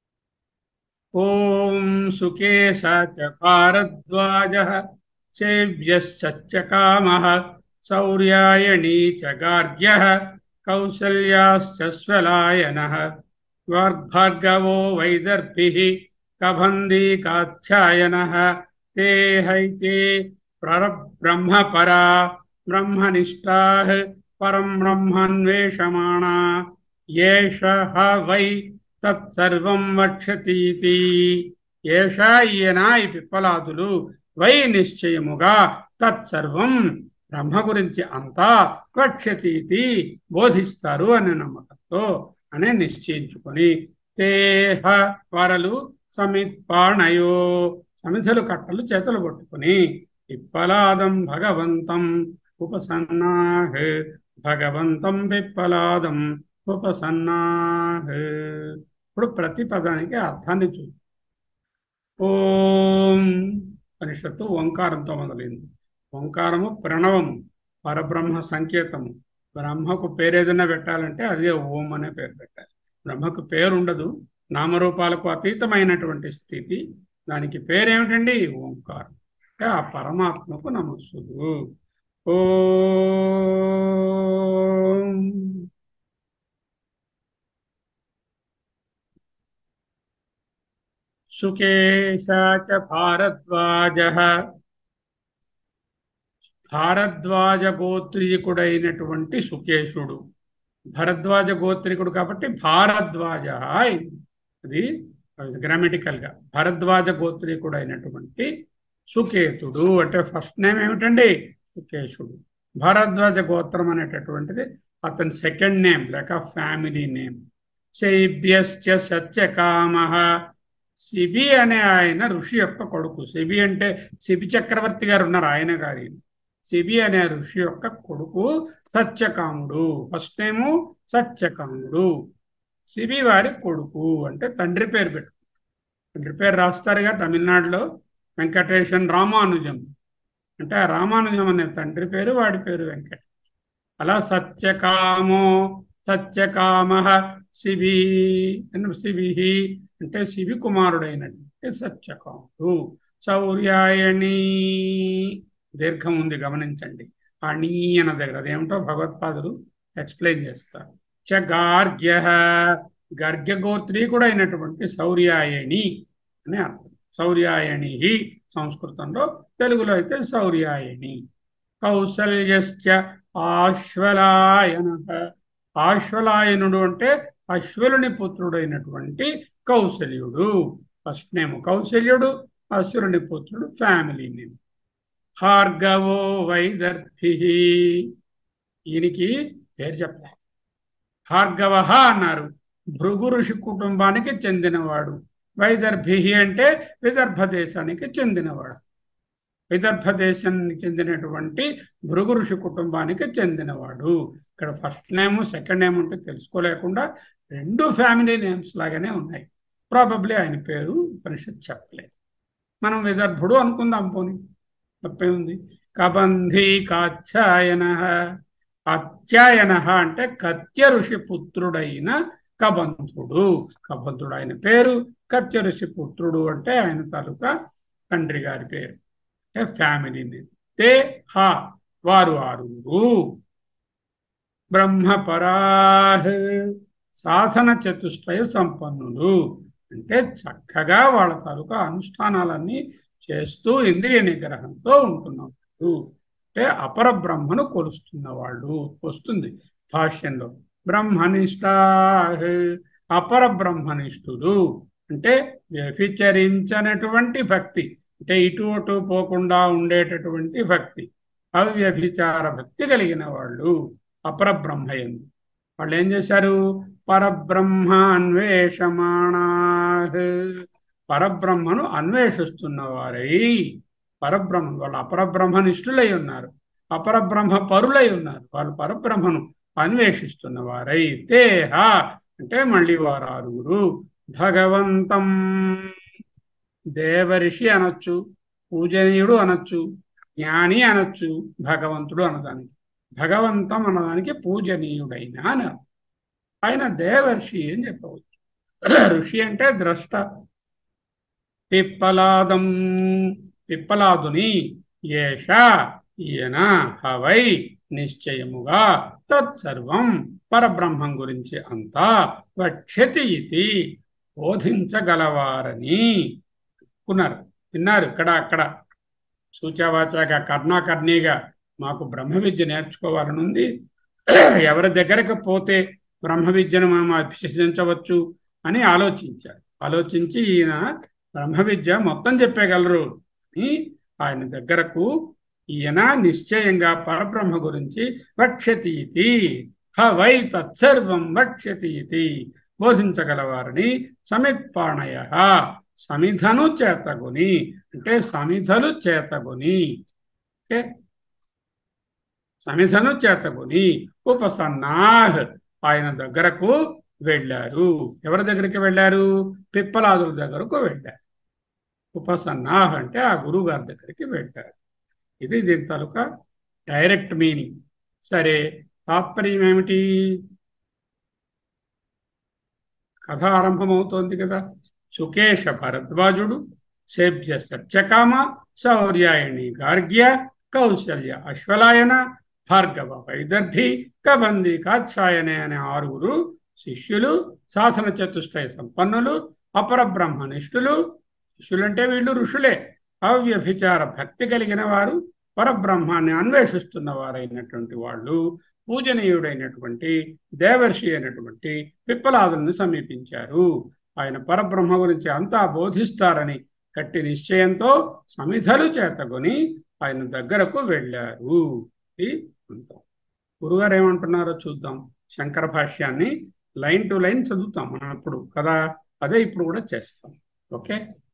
ఓం సుకేశాచ భారద్వాజ సేవ్యశ్చ కామః శౌర్యాయణీ చ గార్గ్య కౌసల్యాశ్చ స్వలాయనః వాగ్భార్గవో వైదర్భిః కబంధీ కాత్యాయనః తే హైతే ప్రర బ్రహ్మపరా బ్రహ్మనిష్టాః పరం బ్రహ్మాన్వేషమాణా ఏష హ వై తత్సర్వం వక్షతీతి ఏష ఈయన ఈ పిప్పలాదులు వై నిశ్చయముగా తత్సర్వం బ్రహ్మ గురించి అంతా వక్షతీతి బోధిస్తారు అనే నమ్మకంతో అనే నిశ్చయించుకొని తేహ వరలు సమిత్పాణయో సమిధలు కట్టలు చేతులు పట్టుకుని పిప్పలాదం భగవంతం ఉపసన్నాహ్ భగవంతం పిప్పలాదం ఉపసన్నాహ్ ఇప్పుడు ప్రతి పదానికి అర్థాన్ని చూ ఓం ఉపనిషత్తు ఓంకారంతో మొదలైంది ఓంకారము ప్రణవము పరబ్రహ్మ సంకేతము బ్రహ్మకు పేరు ఏదైనా పెట్టాలంటే అదే ఓం అనే పేరు పెట్టాలి బ్రహ్మకు పేరు ఉండదు నామరూపాలకు అతీతమైనటువంటి స్థితి దానికి పేరేమిటండి ఓంకారం అంటే ఆ పరమాత్మకు నమస్సులు ఓం సుకేశా చ భారద్వాజ భారద్వాజ గోత్రీకుడైనటువంటి సుకేశుడు భరద్వాజ గోత్రికుడు కాబట్టి భారద్వాజ అయింది అది గ్రామటికల్ గా భరద్వాజ గోత్రీకుడు అయినటువంటి సుకేతుడు అంటే ఫస్ట్ నేమ్ ఏమిటండి సుకేశుడు భరద్వాజ గోత్రం అనేటటువంటిది అతని సెకండ్ నేమ్ లేక ఫ్యామిలీ నేమ్ శైభ్యశ్చ సత్యకామ శిబి అనే ఆయన ఋషి యొక్క కొడుకు శిబి అంటే శిబి చక్రవర్తి గారు ఉన్నారు ఆయన గారి శిబి అనే ఋషి యొక్క కొడుకు సత్యకాముడు ఫస్ట్ నేము సత్యకాముడు శిబి వారి కొడుకు అంటే తండ్రి పేరు పెట్టు తండ్రి పేరు రాస్తారుగా తమిళనాడులో వెంకటేశన్ రామానుజం అంటే ఆ రామానుజం అనే తండ్రి పేరు వాడి పేరు వెంకట అలా సత్యకామో సత్యకామ శివి శివి అంటే శివి కుమారుడైనటువంటి సత్యకాముడు శౌర్యాయణి దీర్ఘం ఉంది గమనించండి ఆ నీ అన్న దగ్గర అదేమిటో భగవత్పాదులు ఎక్స్ప్లెయిన్ చేస్తారు చ గార్గ్య గర్గ్య గోత్రీకుడు అయినటువంటి శౌర్యాయణి అని అర్థం శౌర్యాయణి సంస్కృతంలో తెలుగులో అయితే శౌర్యాయణి కౌసల్యశ్చ ఆశ్వలాయన ఆశ్వలాయనుడు అంటే అశ్వలుని పుత్రుడైనటువంటి కౌసల్యుడు ఫస్ట్ నేమ్ కౌశల్యుడు అశ్వరుని పుత్రుడు ఫ్యామిలీ నేమ్ భార్గవో వైదర్భి ఈయనకి పేరు చెప్పలే భార్గవ అన్నారు భృగు ఋషి కుటుంబానికి చెందినవాడు వైదర్భి అంటే విదర్భ దేశానికి చెందినవాడు విదర్భ దేశానికి చెందినటువంటి భృగు ఋషి కుటుంబానికి చెందినవాడు ఇక్కడ ఫస్ట్ నేమ్ సెకండ్ నేమ్ ఉంటే తెలుసుకోలేకుండా రెండు ఫ్యామిలీ నేమ్స్ లాగానే ఉన్నాయి ప్రాబబ్లీ ఆయన పేరు ఉపనిషత్ చెప్పలేదు మనం విదర్భుడు అనుకుందాం పోని తప్పే ఉంది కబంధి కాచ్యాయన అత్యాయన అంటే కత్య ఋషి పుత్రుడైన కబంధుడు కబంధుడు ఆయన పేరు కత్య ఋషి పుత్రుడు అంటే ఆయన తాలూకా తండ్రి గారి పేరు అంటే ఫ్యామిలీ నేమ్ తే హ వారు ఆరుగురు బ్రహ్మపరాహ్ సాధన చతుష్టయ సంపన్నులు అంటే చక్కగా వాళ్ళ తాలూకా అనుష్ఠానాలన్నీ చేస్తూ ఇంద్రియ నిగ్రహంతో ఉంటున్నవాడు అంటే అపర బ్రహ్మను కొలుస్తున్న వాళ్ళు వస్తుంది భాష్యంలో బ్రహ్మనిష్ట అపర బ్రహ్మనిష్ఠుడు అంటే వ్యభిచరించనటువంటి భక్తి అంటే ఇటు అటు పోకుండా ఉండేటటువంటి భక్తి అవ్యభిచార భక్తి కలిగిన వాళ్ళు అపర బ్రహ్మయందు వాళ్ళు ఏం చేశారు పరబ్రహ్మ అన్వేషమాణా పరబ్రహ్మను అన్వేషిస్తున్న వారై పరబ్రహ్మ వాళ్ళు అపరబ్రహ్మనిష్ఠులై ఉన్నారు అపరబ్రహ్మ పరులై ఉన్నారు వాళ్ళు పరబ్రహ్మను అన్వేషిస్తున్న వారై తేహ అంటే మళ్ళీ వారు ఆరుగురు భగవంతం దేవరిషి అనొచ్చు పూజనీయుడు అనొచ్చు జ్ఞాని అనొచ్చు భగవంతుడు అనదానికి భగవంతం అన్నదానికి పూజనీయుడైన అని అర్థం. ఆయన దేవర్షి అని చెప్పవచ్చు ఋషి అంటే ద్రష్ట పిప్పలాదం పిప్పలాదుని ఏష ఈయన హవై నిశ్చయముగా తత్సర్వం పరబ్రహ్మం గురించి అంతా వక్ష్యతి ఇది బోధించగలవారని అనుకున్నారు విన్నారు ఇక్కడ అక్కడ సూచావాచాగా కర్ణాకర్ణిగా మాకు బ్రహ్మ విద్య నేర్చుకోవాలని ఉంది ఎవరి దగ్గరకు పోతే బ్రహ్మ విద్యను మనం అభ్యసించవచ్చు అని ఆలోచించారు ఆలోచించి ఈయన బ్రహ్మ విద్య మొత్తం చెప్పగలరు అని ఆయన దగ్గరకు ఈయన నిశ్చయంగా పరబ్రహ్మ గురించి వక్ష్యతి ఇతి హవై తత్సర్వం వక్ష్యతి ఇతి బోధించగలవారని సమిత్పాణయ సమిధను చేతగుని అంటే సమిధలు చేతగుని ఓకే సమిధను చేతగుని ఉపసన్నాహ్ ఆయన దగ్గరకు వెళ్ళారు ఎవరి దగ్గరికి వెళ్ళారు పిప్పలాదుల దగ్గరకు వెళ్ళారు ఉపసన్నాహ్ అంటే ఆ గురువు గారి దగ్గరికి వెళ్ళారు ఇది దీని తాలూకా డైరెక్ట్ మీనింగ్ సరే తాత్పర్యం ఏమిటి కథ ఆరంభమవుతోంది కదా సుకేశ భరద్వాజుడు సేభ్య సత్యకామ శౌర్యాయణి గార్గ్య కౌశల్య అశ్వలాయన భార్గవ వైదర్భి కబంది కాత్సాయనే అనే ఆరుగురు శిష్యులు సాధన చతుష్టయ సంపన్నులు అపర బ్రహ్మనిష్ఠులు శిష్యులంటే వీళ్ళు ఋషులే అవ్యభిచార భక్తి కలిగిన వారు పరబ్రహ్మాన్ని అన్వేషిస్తున్న వారైనటువంటి వాళ్ళు పూజనీయుడైనటువంటి దేవర్షి అయినటువంటి పిప్పలాదులను సమీపించారు ఆయన పరబ్రహ్మ గురించి అంతా బోధిస్తారని గట్టి నిశ్చయంతో సమిధలు చేతకొని ఆయన దగ్గరకు వెళ్ళారు ఇది అంతం గురుగారు ఏమంటున్నారో చూద్దాం శంకర భాష్యాన్ని లైన్ టు లైన్ చదువుతాం మనం ఇప్పుడు కదా అదే ఇప్పుడు కూడా చేస్తాం ఓకే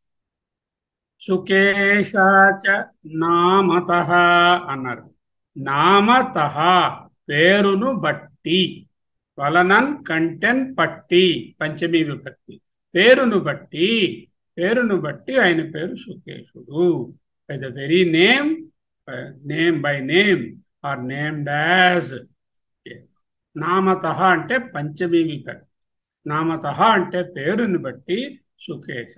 సుకేశాచ నామత అన్నారు నామత పేరును బట్టి వలనన్ కంటెన్ పట్టి పంచమీ విభక్తి పేరును బట్టి పేరును బట్టి ఆయన పేరు సుకేశుడు by the very name name by name are named as నామత అంటే పంచమీ విభక్తి నామత అంటే పేరుని బట్టి సుకేశ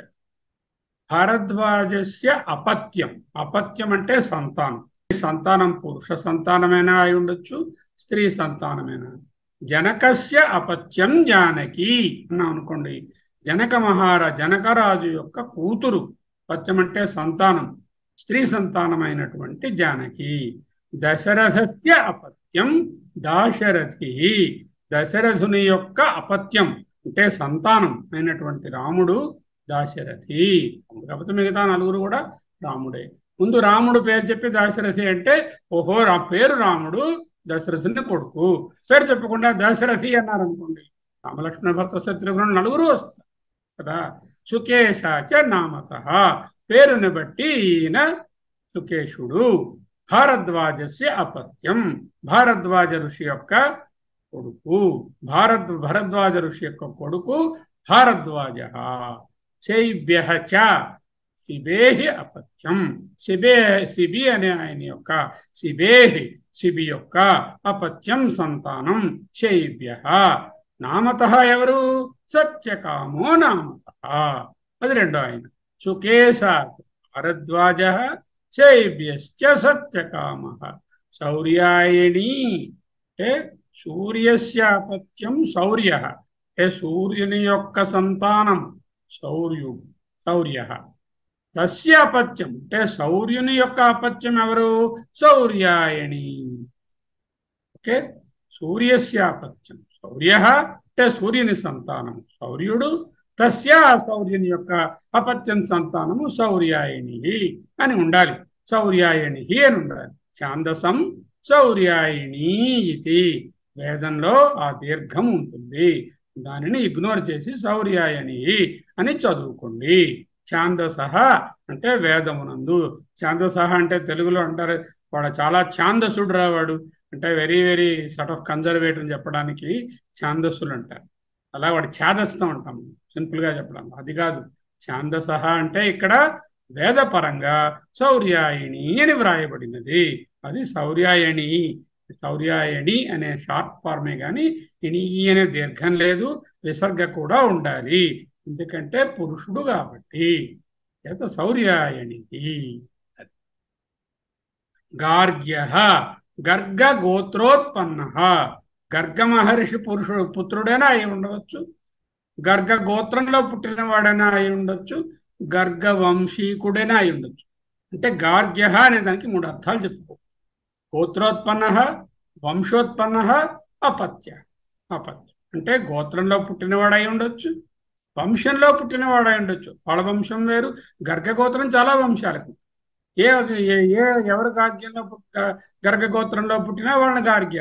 భారద్వాజస్య అపత్యం అపత్యం అంటే సంతానం ఈ సంతానం పురుష సంతానమైనా అయి ఉండొచ్చు స్త్రీ సంతానమైనా జనకస్య అపత్యం జానకి అన్నాం అనుకోండి జనక మహారా జనకరాజు యొక్క కూతురు పత్యం అంటే సంతానం స్త్రీ సంతానమైనటువంటి జానకి దశరథస్య అపత్యం దాశరథి దశరథుని యొక్క అపత్యం అంటే సంతానం అయినటువంటి రాముడు దాశరథి కాకపోతే మిగతా నలుగురు కూడా రాముడే ముందు రాముడు పేరు చెప్పి దాశరథి అంటే ఓహో రా పేరు రాముడు దశరథుని కొడుకు పేరు చెప్పకుండా దశరథి అన్నారు అనుకోండి రామలక్ష్మణ భర్త శత్రుఘ్నుడు నలుగురు వస్తారు కదా సుకేశాచ నామత పేరుని బట్టి ఈయన సుకేశుడు భారద్వాజస్య అపత్యం భారద్వాజ ఋషి యొక్క కొడుకు భారద్ భరద్వాజ ఋషి యొక్క కొడుకు భారద్వాజ శైభ్య చ శిబేహి అపత్యం శిబే శిబి అనే ఆయన యొక్క శిబేహి శిబి యొక్క అపత్యం సంతానం శైభ్య నామత ఎవరు సత్యకామో నామత అది రెండో ఆయన సుకేశ భరద్వాజ శైభ్యశ్చ సత్యకామ శౌర్యాయణి అంటే సూర్యస్య అపత్యం శౌర్య అంటే సూర్యుని యొక్క సంతానం శౌర్యుడు శౌర్య తస్య అపత్యం అంటే శౌర్యుని యొక్క అపత్యం ఎవరు శౌర్యాయణి ఓకే సూర్యస్య అపత్యం శౌర్య అంటే సూర్యుని సంతానం శౌర్యుడు తస్య శౌర్యుని యొక్క అపత్యం సంతానము శౌర్యాయణి అని ఉండాలి శౌర్యాయణి అని ఉండాలి ఛాందసం శౌర్యాయణి ఇది వేదంలో ఆ దీర్ఘం ఉంటుంది దానిని ఇగ్నోర్ చేసి శౌర్యాయణి అని చదువుకోండి ఛాందస అంటే వేదమునందు ఛాందస అంటే తెలుగులో అంటారు వాడు చాలా ఛాందసుడు రావాడు అంటే very very sort of conservative అని చెప్పడానికి ఛాందస్సులు అంటారు అలా వాడు ఛాదస్థం అంటాం సింపుల్ గా చెప్పడం అది కాదు ఛాందస అంటే ఇక్కడ వేదపరంగా శౌర్యాయణి అని వ్రాయబడినది అది శౌర్యాయణి శౌర్యాయణి అనే షార్ట్ ఫార్మే కానీ ఇని అనే దీర్ఘం లేదు విసర్గ కూడా ఉండాలి ఎందుకంటే పురుషుడు కాబట్టి చేత శౌర్యాయణి గార్గ్య గర్గ గోత్రోత్పన్న గర్గ మహర్షి పురుషుడు పుత్రుడైనా అయి ఉండవచ్చు గర్గ గోత్రంలో పుట్టినవాడైనా అయి ఉండొచ్చు గర్గ వంశీకుడైనా అయి ఉండొచ్చు అంటే గార్గ్య అనే దానికి మూడు అర్థాలు చెప్పుకో గోత్రోత్పన్న వంశోత్పన్న అపత్య అపత్య అంటే గోత్రంలో పుట్టినవాడై ఉండొచ్చు వంశంలో పుట్టినవాడై ఉండొచ్చు వాళ్ళ వంశం వేరు గర్గ గోత్రం చాలా వంశాలకు ఏ ఏ ఎవరు గార్గ్యంలో గర్గ గోత్రంలో పుట్టినా వాళ్ళని గార్గ్య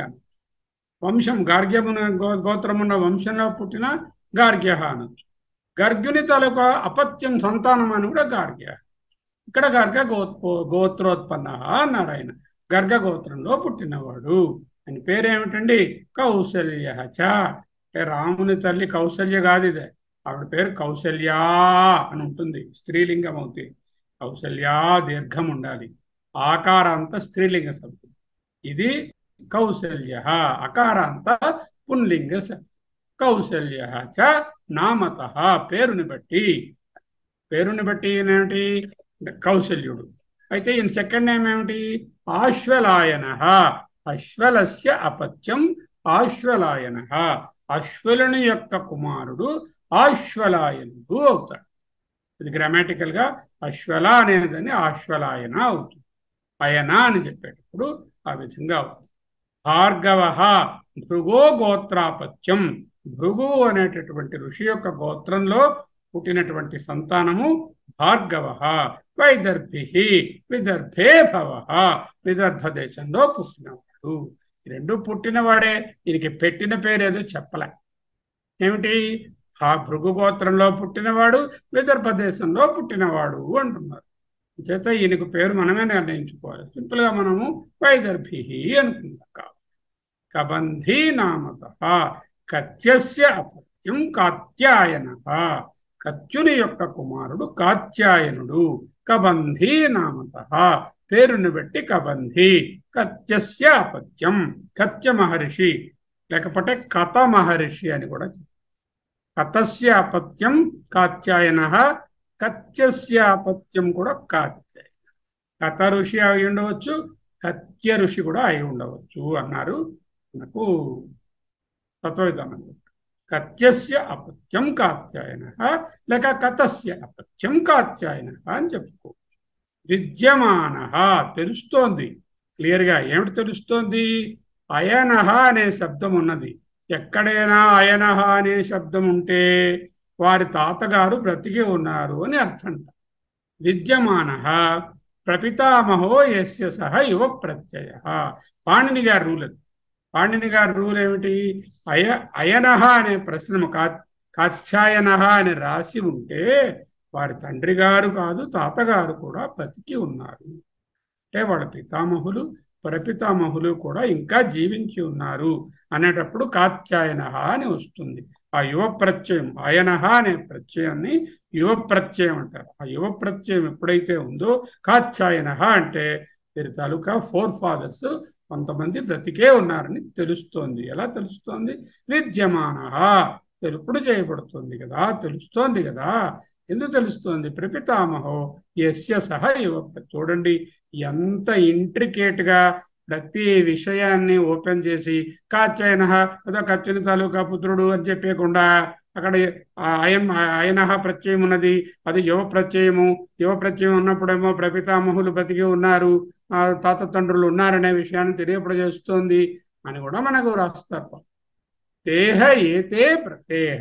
వంశం గార్గ్యమున గోత్రం ఉన్న వంశంలో పుట్టిన గార్గ్య అనొచ్చు గర్గుని తాలూకా అపత్యం సంతానం అని కూడా గార్గ్య ఇక్కడ గర్గ గోత్రో గోత్రోత్పన్న అన్నారు ఆయన గర్గ గోత్రంలో పుట్టినవాడు ఆయన పేరేమిటండి కౌసల్య చ అంటే రాముని తల్లి కౌసల్య కాదు ఇదే ఆవిడ పేరు కౌసల్యా అని ఉంటుంది స్త్రీలింగం అవుతుంది కౌసల్యా దీర్ఘం ఉండాలి ఆకారాంత స్త్రీలింగ శబ్దం ఇది కౌసల్య అకారాంత పుంలింగ శబ్దం కౌసల్య చ నామత పేరుని బట్టి పేరుని బట్టి ఏమిటి కౌసల్యుడు అయితే ఈయన సెకండ్ నేమ్ ఏమిటి ఆశ్వలాయన అశ్వలస్య అపత్యం ఆశ్వలాయన అశ్వలుని యొక్క కుమారుడు ఆశ్వలాయనుడు అవుతాడు ఇది గ్రామాటికల్ గా అశ్వల అనేదని ఆశ్వలాయన అవుతుంది అయన అని చెప్పేటప్పుడు ఆ విధంగా అవుతుంది భార్గవ భృగో గోత్రాపత్యం భృగు అనేటటువంటి ఋషి యొక్క గోత్రంలో పుట్టినటువంటి సంతానము భార్గవ వైదర్భి విదర్భే భవ విదర్భ దేశంలో పుట్టినవాడు ఈ రెండు పుట్టినవాడే దీనికి పెట్టిన పేరేదో చెప్పలే ఏమిటి ఆ భృగు గోత్రంలో పుట్టినవాడు విదర్భ దేశంలో పుట్టినవాడు అంటున్నారు చేత ఈయనకు పేరు మనమే నిర్ణయించుకోవాలి సింపుల్ గా మనము వైదర్భి అనుకుందాం కాబట్టి కబంధీ నామత కత్యస్య అపత్యం కాత్యాయన కత్యుని యొక్క కుమారుడు కాత్యాయనుడు కబంధి నామత పేరుని బట్టి కబంధి కత్యస్య అపత్యం కత్య మహర్షి లేకపోతే కథ మహర్షి అని కూడా కథస్య అపత్యం కాత్యాయన కత్యస్య అపత్యం కూడా కాత్యాయన కథ ఋషి అయి ఉండవచ్చు కత్య ఋషి కూడా అయి ఉండవచ్చు అన్నారు మనకు తత్వవిధానం కత్యస్య అపత్యం కాత్యాయన లేక కథస్య అపత్యం కాత్యాయన అని చెప్పుకోవచ్చు విద్యమాన తెలుస్తోంది క్లియర్గా ఏమిటి తెలుస్తోంది అయనహ అనే శబ్దం ఉన్నది ఎక్కడైనా అయనహ అనే శబ్దం ఉంటే వారి తాతగారు బ్రతికి ఉన్నారు అని అర్థం విద్యమాన ప్రపితామహో యస్య సహ యువ ప్రత్యయ పాణిని గారి రూల్ అది పాణిని గారి రూల్ ఏమిటి అయ అయనహ అనే ప్రశ్న కా కాత్యాయనహ అని రాసి ఉంటే వారి తండ్రి గారు కాదు తాతగారు కూడా బతికి ఉన్నారు అంటే వాళ్ళ పితామహులు ప్రపితామహులు కూడా ఇంకా జీవించి ఉన్నారు అనేటప్పుడు కాత్యాయన అని వస్తుంది ఆ యువ ప్రత్యయం అయనహ అనే ప్రత్యయాన్ని యువ ప్రత్యయం అంటారు ఆ యువ ప్రత్యయం ఎప్పుడైతే ఉందో కాత్యాయన అంటే వీరి తాలూకా ఫోర్ ఫాదర్స్ కొంతమంది బ్రతికే ఉన్నారని తెలుస్తోంది ఎలా తెలుస్తోంది విద్యమాన తెలుపుడు చేయబడుతుంది కదా తెలుస్తోంది కదా ఎందుకు తెలుస్తోంది ప్రపితామహో యస్య సహ యువ చూడండి ఎంత ఇంట్రికేట్ గా ప్రతి విషయాన్ని ఓపెన్ చేసి కాత్యాయన అదో కత్తిని తాలూకా పుత్రుడు అని చెప్పేయకుండా అక్కడ అయం అయన ప్రత్యయం ఉన్నది అది యువ ప్రత్యయము యువ ప్రత్యయం ఉన్నప్పుడేమో ప్రపితామహులు బతికి ఉన్నారు ఆ తాత తండ్రులు ఉన్నారనే విషయాన్ని తెలియపడజేస్తోంది అని కూడా మనకు రాస్తారు దేహ ఏతే ప్రతేహ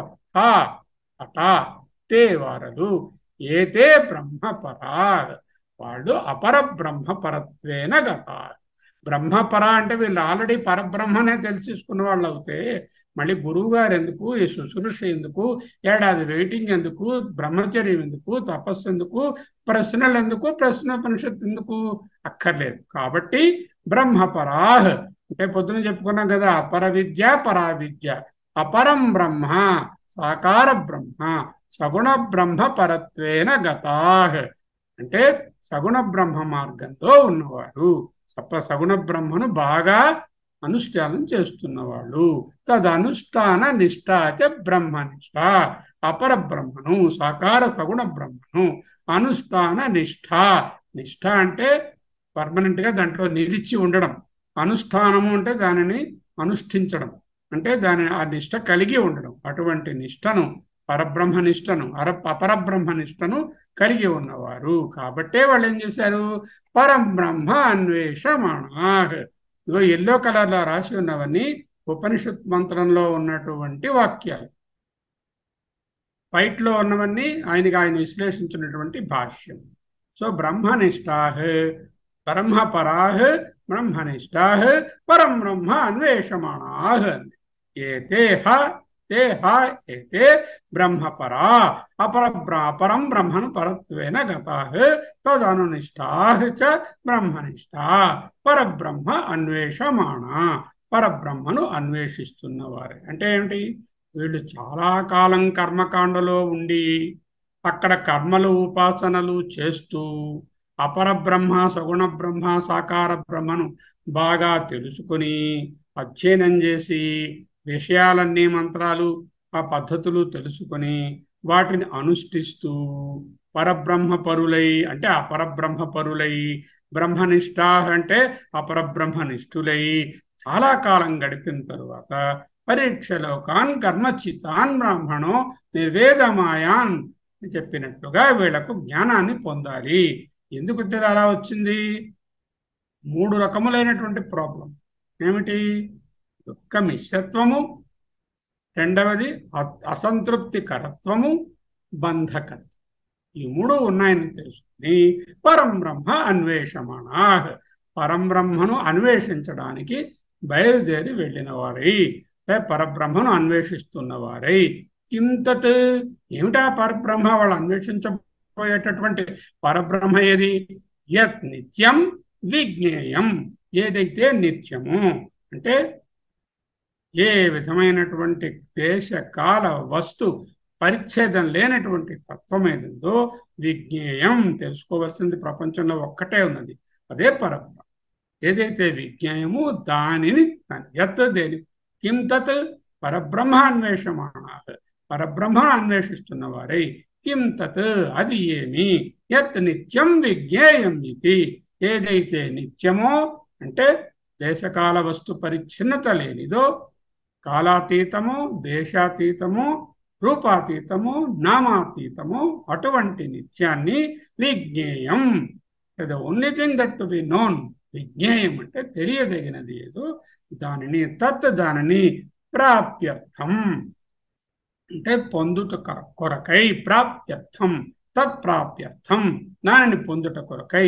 అట తే వారలు ఏతే బ్రహ్మపరా వాళ్ళు అపర బ్రహ్మపరత్వేన గత బ్రహ్మపర అంటే వీళ్ళు ఆల్రెడీ పరబ్రహ్మనే తెలిసేసుకున్న వాళ్ళు అవుతే మళ్ళీ గురువు గారు ఎందుకు ఈ శుశ్రూష ఎందుకు ఏడాది వెయిటింగ్ ఎందుకు బ్రహ్మచర్యం ఎందుకు తపస్సు ఎందుకు ప్రశ్నలు ఎందుకు ప్రశ్నోపనిషత్తు ఎందుకు అక్కర్లేదు కాబట్టి బ్రహ్మపరాహ్ అంటే పొద్దున చెప్పుకున్నాం కదా అపర విద్య పరా విద్య అపరం బ్రహ్మ సాకార బ్రహ్మ సగుణ బ్రహ్మ పరత్వేన గతాహ్ అంటే సగుణ బ్రహ్మ మార్గంలో ఉన్నవాడు సప సగుణ బ్రహ్మను బాగా అనుష్ఠానం చేస్తున్నవాళ్ళు తదనుష్ఠాన నిష్ఠాచ బ్రహ్మనిష్ట అపర బ్రహ్మను సాకార సగుణ బ్రహ్మను అనుష్ఠాన నిష్ఠ నిష్ఠ అంటే పర్మనెంట్ గా దాంట్లో నిలిచి ఉండడం అనుష్ఠానము అంటే దానిని అనుష్ఠించడం అంటే దాని ఆ నిష్ఠ కలిగి ఉండడం అటువంటి నిష్టను పరబ్రహ్మ నిష్టను అర అపరబ్రహ్మ నిష్టను కలిగి ఉన్నవారు కాబట్టే వాళ్ళు ఏం చేశారు పరబ్రహ్మ అన్వేషమాణా ఇగో ఎల్లో కలర్లో రాసి ఉన్నవన్నీ ఉపనిషత్ మంత్రంలో ఉన్నటువంటి వాక్యాలు వైట్లో ఉన్నవన్నీ ఆయనకి ఆయన విశ్లేషించినటువంటి భాష్యం సో బ్రహ్మనిష్టాహ్ బ్రహ్మపరాహ్ బ్రహ్మనిష్టాహ్ పరం బ్రహ్మ అన్వేషమాణాహ్ ఏతే హ తే హ ఏతే బ్రహ్మపరా అపర అపరం బ్రహ్మను పరత్వేన గతాః తదనునిష్టాః చ బ్రహ్మనిష్టా పరబ్రహ్మ అన్వేషమాణ పరబ్రహ్మను అన్వేషిస్తున్నవారే అంటే ఏమిటి వీళ్ళు చాలా కాలం కర్మకాండలో ఉండి అక్కడ కర్మలు ఉపాసనలు చేస్తూ అపర బ్రహ్మ సగుణ బ్రహ్మ సాకార బ్రహ్మను బాగా తెలుసుకొని అధ్యయనం చేసి విషయాలన్నీ మంత్రాలు ఆ పద్ధతులు తెలుసుకొని వాటిని అనుష్ఠిస్తూ పరబ్రహ్మ పరులై అంటే అపరబ్రహ్మ పరులై బ్రహ్మనిష్ట అంటే అపరబ్రహ్మ నిష్ఠులై చాలా కాలం గడిపిన తరువాత పరీక్షలోకాన్ కర్మచితాన్ బ్రాహ్మణో నిర్వేదమాయాన్ అని చెప్పినట్లుగా వీళ్లకు జ్ఞానాన్ని పొందాలి ఎందుకు అలా వచ్చింది మూడు రకములైనటువంటి ప్రాబ్లం ఏమిటి దుఃఖ మిశ్రత్వము రెండవది అసంతృప్తి కరత్వము బంధకత్వం ఈ మూడు ఉన్నాయని తెలుసుకుని పరం బ్రహ్మ అన్వేషమాణ పరం బ్రహ్మను అన్వేషించడానికి బయలుదేరి వెళ్ళిన వారై పరబ్రహ్మను అన్వేషిస్తున్నవారై కింతత్ ఏమిటా పరబ్రహ్మ వాళ్ళు అన్వేషించబోయేటటువంటి పరబ్రహ్మ ఏది యత్ నిత్యం విజ్ఞేయం ఏదైతే నిత్యము అంటే ఏ విధమైనటువంటి దేశ కాల వస్తు పరిచ్ఛేదం లేనటువంటి తత్వం ఏదిందో విజ్ఞేయం తెలుసుకోవాల్సింది ప్రపంచంలో ఒక్కటే ఉన్నది అదే పరబ్రహ్మ ఏదైతే విజ్ఞేయమో దానిని యత్ దేని కిం తత్ పరబ్రహ్మ అన్వేషమాణ పరబ్రహ్మను అన్వేషిస్తున్న వారై కిం తత్ అది ఏమి యత్ నిత్యం విజ్ఞేయం ఇది ఏదైతే నిత్యమో అంటే దేశకాల వస్తు పరిచ్ఛిన్నత లేనిదో కాలాతీతము దేశాతీతము రూపాతీతము నామాతీతము అటువంటి నిత్యాన్ని విజ్ఞేయం the only thing that to be known విజ్ఞేయం అంటే తెలియదగినది ఏదో దానిని తత్ దానిని ప్రాప్యర్థం అంటే పొందుట కొరకై ప్రాప్యర్థం తత్ప్రాప్యర్థం దానిని పొందుట కొరకై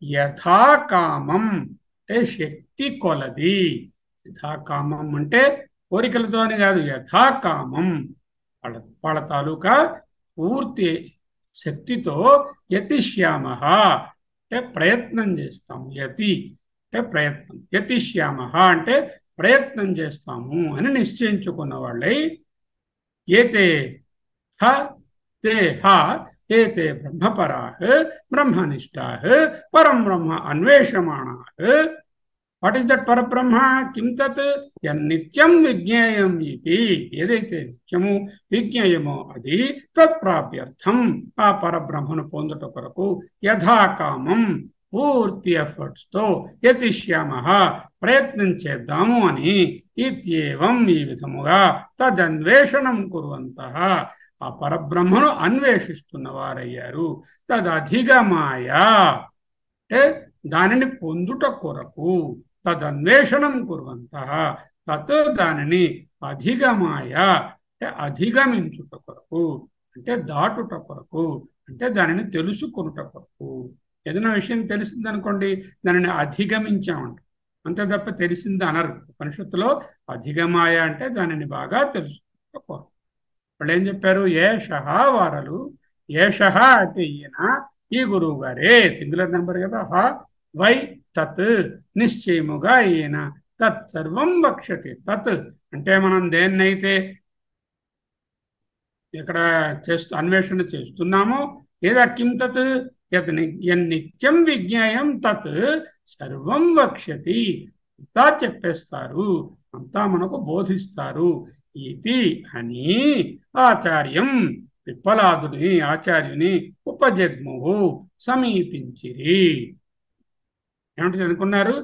యథాకామం అంటే శక్తి కొలది యథాకామం అంటే కోరికలతో అని కాదు యథాకామం వాళ్ళ వాళ్ళ తాలూకా పూర్తి శక్తితో యతిష్యామ అంటే ప్రయత్నం చేస్తాము యతి అంటే ప్రయత్నం యతిష్యామ అంటే ప్రయత్నం చేస్తాము అని నిశ్చయించుకున్న వాళ్ళై ఏతే హ తే హ ఏతే బ్రహ్మపరా బ్రహ్మనిష్టా పరం బ్రహ్మ అన్వేషమాణా వాట్ ఈస్ దట్ పరబ్రహ్మ కిం తత్ నిత్యం విజ్ఞేయం ఇది ఏదైతే నిత్యము విజ్ఞేయమో అది తత్ప్రాప్యర్థం ఆ పరబ్రహ్మను పొందుట కొరకు యథాకామం పూర్తి ఎఫర్ట్స్ తో యతిష్యామ ప్రయత్నం చేద్దాము అని ఇత్యేవం ఈ విధముగా తదన్వేషణం కురువంత ఆ పరబ్రహ్మను అన్వేషిస్తున్న వారయ్యారు తదధిగమాయ అంటే దానిని పొందుట కొరకు తదన్వేషణం కురువంత తత్ దానిని అధిగమాయ అంటే అధిగమించుట కొరకు అంటే దాటుట కొరకు అంటే దానిని తెలుసుకొనుట కొరకు ఏదైనా విషయం తెలిసింది అనుకోండి దానిని అధిగమించామంట అంతే తప్ప తెలిసింది అనరు ఉపనిషత్తులో అధిగమాయ అంటే దానిని బాగా తెలుసుకుంట కొరకు వాళ్ళు ఏం చెప్పారు ఏషహ వారలు ఏషహ అంటే ఈయన ఈ గురువు గారే సింగులర్ నెంబర్ కదా హ వై తత్ నిశ్చయముగా ఈయన తత్ సర్వం వక్షతి తత్ అంటే మనం దేన్నైతే ఇక్కడ చేస్తూ అన్వేషణ చేస్తున్నామో ఏదా కిం తత్ యత్ నిత్యం విజ్ఞాయం తత్ సర్వం వక్ష్యతి అంతా చెప్పేస్తారు అంతా మనకు బోధిస్తారు ఇది అని ఆచార్యం పిప్పలాదుని ఆచార్యుని ఉపజగ్ముహు సమీపించిరి ఏమంటే అనుకున్నారు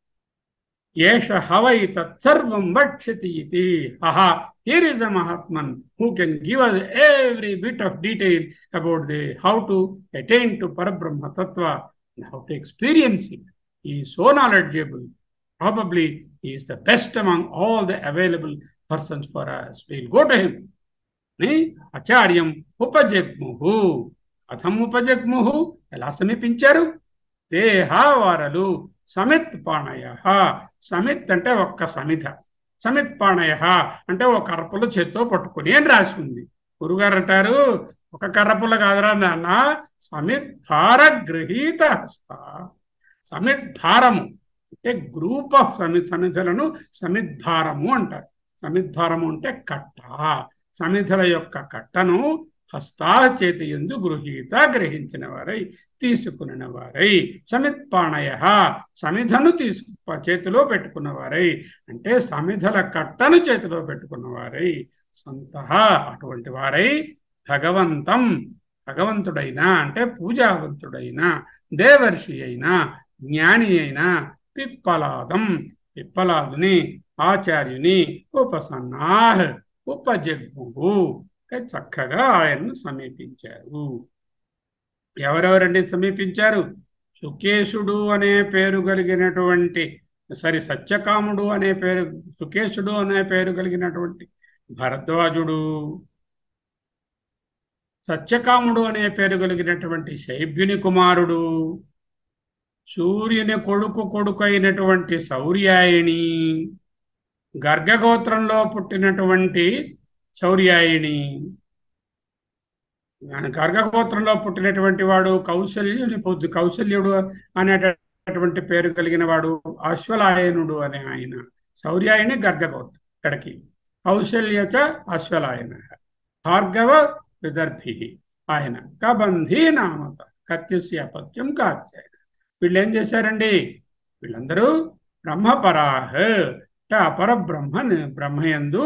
ఏష హవై తత్సర్వం వక్ష్యతి ఇది అహా హియర్ ఇస్ ద మహాత్మన్ who can give us every bit of detail about the how to attain to పరబ్రహ్మ తత్వ హౌ టు ఎక్స్పీరియన్స్ ఇట్ ఈ so knowledgeable probably is the best among all the available persons for us will go to him అని ఆచార్యం ఉపజగ్ముహు కథం ఉపజగ్ముహు ఎలా సమీపించారు దేహావారలు సమిత్ పాణయ సమిత్ అంటే ఒక్క సమిధ సమిత్ పాణయ అంటే ఒక కర్రపుల్ల చేత్తో పట్టుకుని అని రాసి ఉంది గురుగారు అంటారు ఒక కర్రపుల్ల కాదురా నాన్న సమిత్ భార గృహీత హస్త సమిత్ భారము అంటే గ్రూప్ ఆఫ్ సమి సమిధలను సమిద్ధారము అంటారు సమిద్ధారము అంటే కట్ట సమిధల యొక్క కట్టను హస్తా చేతి ఎందు గృహీత గ్రహించిన వారై తీసుకున్న వారై సమిత్పాణయ సమిధను తీసుకు చేతిలో పెట్టుకున్న వారై అంటే సమిధల కట్టను చేతిలో పెట్టుకున్న వారై సంత అటువంటి వారై భగవంతం భగవంతుడైన అంటే పూజావంతుడైన దేవర్షి అయిన జ్ఞాని అయిన పిప్పలాదం పిప్పలాదుని ఆచార్యుని ఉపసన్నాహ్ ఉపజగ్ముహు చక్కగా ఆయన్ను సమీపించారు ఎవరెవరండి సమీపించారు సుకేశుడు అనే పేరు కలిగినటువంటి సరి సత్యకాముడు అనే పేరు సుకేశుడు అనే పేరు కలిగినటువంటి భరద్వాజుడు సత్యకాముడు అనే పేరు కలిగినటువంటి శైభ్యుని కుమారుడు సూర్యుని కొడుకు కొడుకు అయినటువంటి శౌర్యాయిని గర్గగోత్రంలో పుట్టినటువంటి శౌర్యాయిని గర్గగోత్రంలో పుట్టినటువంటి వాడు కౌశల్యుని పొద్దు కౌశల్యుడు అనేటటువంటి పేరు కలిగిన వాడు అశ్వలాయనుడు అనే ఆయన శౌర్యాయని గర్గగోత్రం ఇక్కడికి కౌశల్యచ అశ్వలాయన భార్గవ విదర్భి ఆయన కబంధీ నామత కత్యస్య అపత్యం కాత్యాయన వీళ్ళు ఏం చేశారండి వీళ్ళందరూ బ్రహ్మపరాహ అంటే అపర బ్రహ్మ బ్రహ్మయందు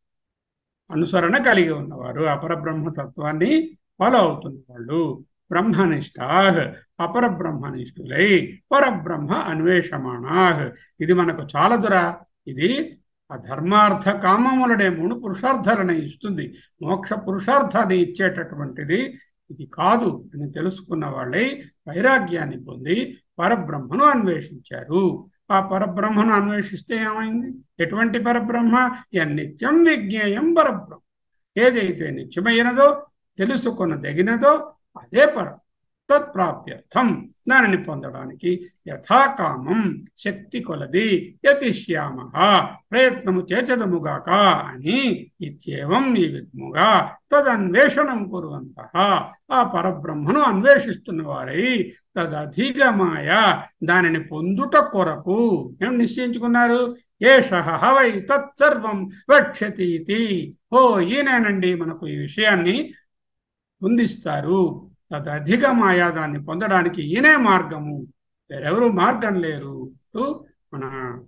అనుసరణ కలిగి ఉన్నవారు అపర బ్రహ్మతత్వాన్ని ఫాలో అవుతున్న వాళ్ళు బ్రహ్మనిష్టా అపర బ్రహ్మనిష్ఠులై పరబ్రహ్మ అన్వేషమాణా ఇది మనకు చాలదురా ఇది ఆ ధర్మార్థ కామములనే మూడు పురుషార్థాలను ఇస్తుంది మోక్ష పురుషార్థాన్ని ఇచ్చేటటువంటిది ఇది కాదు అని తెలుసుకున్న వాళ్ళై వైరాగ్యాన్ని పొంది పరబ్రహ్మను అన్వేషించారు ఆ పరబ్రహ్మను అన్వేషిస్తే ఏమైంది ఎటువంటి పరబ్రహ్మ నిత్యం విజ్ఞేయం పరబ్రహ్మ ఏదైతే నిత్యమైనదో తెలుసుకొనదగినదో అదే పరం తత్ప్రాప్యర్థం దానిని పొందడానికి యథాకామం శక్తి కొలది యతిష్యామ ప్రయత్నము చేచదముగాక అని ఇత్యేవం ఈ విధముగా తదన్వేషణం కురువంత ఆ పరబ్రహ్మను అన్వేషిస్తున్న వారై తదధిగమాయ దానిని పొందుట కొరకు ఏం నిశ్చయించుకున్నారు ఏష వై తత్సర్వం వక్షతీతి ఓ ఈయనేనండి మనకు ఈ విషయాన్ని పొందిస్తారు తదధికమాయ దాన్ని పొందడానికి ఈయనే మార్గము వేరెవరు మార్గం లేరు మన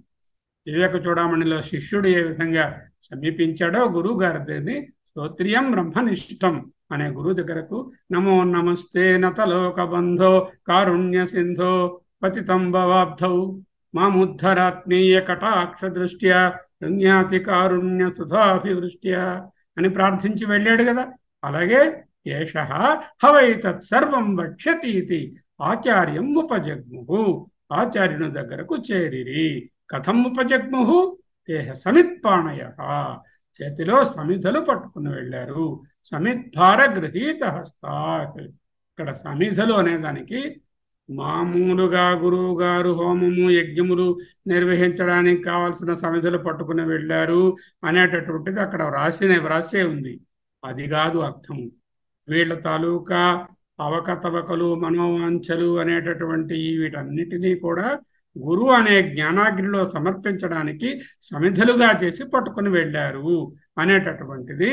వివేక చూడమణిలో శిష్యుడు ఏ విధంగా సమీపించాడో గురువు గారిని స్తోత్రియం బ్రహ్మనిష్టం అనే గురువు దగ్గరకు నమో నమస్తే నతలోక బంధో కారుణ్య సింధో పతితం భవాబ్ధౌ మాముద్ధరాత్మీయ కటాక్ష దృష్ట్యా పుణ్యాతి కారుణ్య సుధాభివృష్ట్యా అని ప్రార్థించి వెళ్ళాడు కదా అలాగే ఏష హవై తత్సర్వం వక్ష్యతీతి ఆచార్యం ఉపజగ్ము ఆచార్యుని దగ్గరకు చేరిరి కథం ఉపజగ్ము దేహ సమిత్పాణయ చేతిలో సమిధలు పట్టుకుని వెళ్ళారు సమిద్ధార గృహీత హస్తాత్ ఇక్కడ సమిధలు అనేదానికి మామూలుగా గురువు గారు హోమము యజ్ఞములు నిర్వహించడానికి కావాల్సిన సమిధలు పట్టుకుని వెళ్ళారు అనేటటువంటిది అక్కడ వ్రాసిన వ్రాసే ఉంది అది కాదు అర్థము వీళ్ళ తాలూకా అవకతవకలు మనోవాంఛలు అనేటటువంటి వీటన్నిటినీ కూడా గురువు అనే జ్ఞానాగ్నిలో సమర్పించడానికి సమిధలుగా చేసి పట్టుకుని వెళ్ళారు అనేటటువంటిది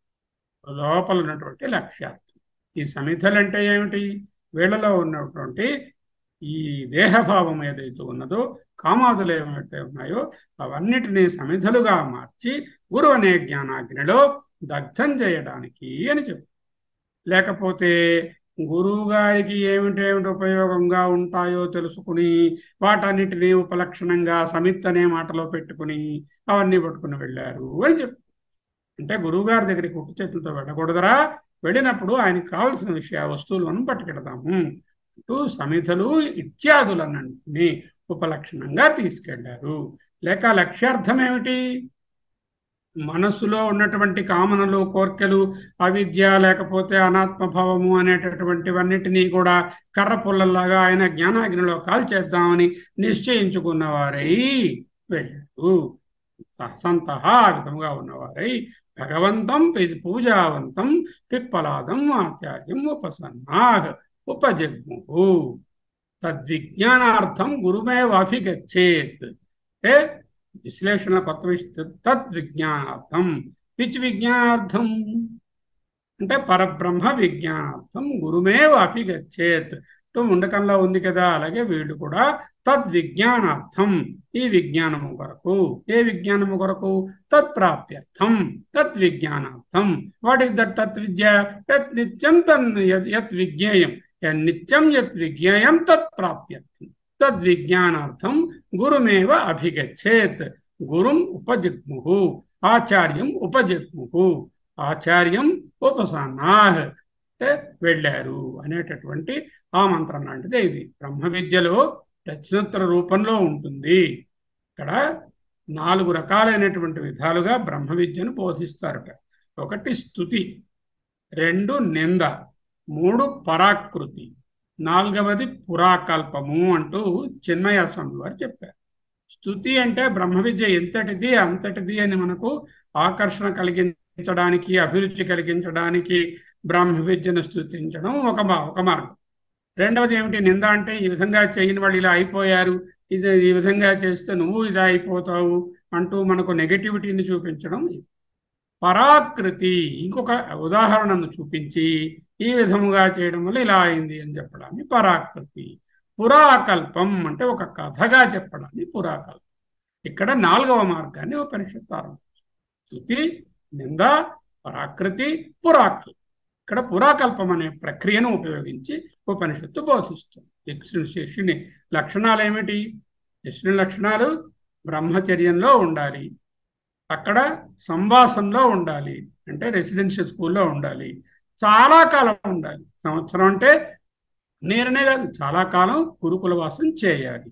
లోపల ఉన్నటువంటి లక్ష్యార్థం ఈ సమిధలు అంటే ఏమిటి వీళ్ళలో ఉన్నటువంటి ఈ దేహభావం ఏదైతే ఉన్నదో కామాదులు ఏమైతే ఉన్నాయో అవన్నిటినీ సమిధలుగా మార్చి గురువు అనే జ్ఞానాగ్నిలో దగ్ధం చేయడానికి అని చెప్పు లేకపోతే గురువు గారికి ఏమిటేమిటి ఉపయోగంగా ఉంటాయో తెలుసుకుని వాటన్నిటినీ ఉపలక్షణంగా సమిత్ అనే మాటలో పెట్టుకుని అవన్నీ పట్టుకుని వెళ్ళారు అని చెప్పు అంటే గురువు గారి దగ్గరికి ఉట్టు చేతులతో వెళ్ళకూడదురా వెళ్ళినప్పుడు ఆయనకు కావలసిన విషయ వస్తువులను పట్టుకెడతాము అంటూ సమిధలు ఇత్యాదులన్నింటినీ ఉపలక్షణంగా తీసుకెళ్లారు లేక లక్ష్యార్థం ఏమిటి మనస్సులో ఉన్నటువంటి కామనలు కోర్కెలు అవిద్య లేకపోతే అనాత్మభావము అనేటటువంటివన్నిటినీ కూడా కర్ర పుల్లల్లాగా ఆయన జ్ఞానాగ్నిలో కాల్చేద్దామని నిశ్చయించుకున్నవారై వెళ్ళారు సంతహ ఆ విధముగా ఉన్నవారై భగవంతం పూజావంతం పిప్పలాదం ఆచార్యం ఉపసన్నా ఉపజగ్ము తద్విజ్ఞానార్థం గురుమేవాభిగచ్చేత్ అంటే విశ్లేషణ కొత్త విషయం తద్విజ్ఞానార్థం పిచ్ విజ్ఞానార్థం అంటే పరబ్రహ్మ విజ్ఞానార్థం గురుమేవ అభిగచ్చేత్ టు ముండకంలో ఉంది కదా అలాగే వీళ్ళు కూడా తద్విజ్ఞానార్థం ఈ విజ్ఞానము కొరకు ఏ విజ్ఞానము కొరకు తత్ప్రాప్యర్థం తద్విజ్ఞానార్థం వాట్ ఇస్ దట్ తత్ విద్య యత్ నిత్యం తన్ యత్ విజ్ఞేయం నిత్యం యత్ విజ్ఞేయం తత్ ప్రాప్యర్థం తద్విజ్ఞానార్థం గురుమేవ అభిగచ్చేత్ గురుం ఉపజిగ్ము ఆచార్యం ఉపజిగ్ము ఆచార్యం ఉపసన్నాహ్ అంటే వెళ్ళారు అనేటటువంటి ఆ మంత్రం లాంటిదే ఇది బ్రహ్మ విద్యలో రచనోత్తర రూపంలో ఉంటుంది ఇక్కడ నాలుగు రకాలైనటువంటి విధాలుగా బ్రహ్మ విద్యను బోధిస్తారట ఒకటి స్థుతి రెండు నింద మూడు పరాకృతి నాలుగవది పురాకల్పము అంటూ చిన్మయ స్వామి వారు చెప్పారు స్థుతి అంటే బ్రహ్మ విద్య ఎంతటిది అంతటిది అని మనకు ఆకర్షణ కలిగించడానికి అభిరుచి కలిగించడానికి బ్రహ్మ విద్యను స్థుతించడం ఒక ఒక మార్గం రెండవది ఏమిటి నింద అంటే ఈ విధంగా చేయని వాళ్ళు ఇలా అయిపోయారు ఇది ఈ విధంగా చేస్తే నువ్వు ఇలా అయిపోతావు అంటూ మనకు నెగటివిటీని చూపించడం పరాకృతి ఇంకొక ఉదాహరణను చూపించి ఈ విధముగా చేయడం వల్ల ఇలా అయింది అని చెప్పడాన్ని పరాకృతి పురాకల్పం అంటే ఒక కథగా చెప్పడాన్ని పురాకల్పం ఇక్కడ నాలుగవ మార్గాన్ని ఉపనిషత్తు ఆరంభించింది శృతి నింద పరాకృతి పురాకల్పం ఇక్కడ పురాకల్పం అనే ప్రక్రియను ఉపయోగించి ఉపనిషత్తు బోధిస్తుంది శిష్యుని శిష్యుని లక్షణాలు ఏమిటి శిష్యుని లక్షణాలు బ్రహ్మచర్యంలో ఉండాలి అక్కడ సంవాసంలో ఉండాలి అంటే రెసిడెన్షియల్ స్కూల్లో ఉండాలి చాలా కాలం ఉండాలి సంవత్సరం అంటే నేరనే కాదు చాలా కాలం గురుకుల వాసం చేయాలి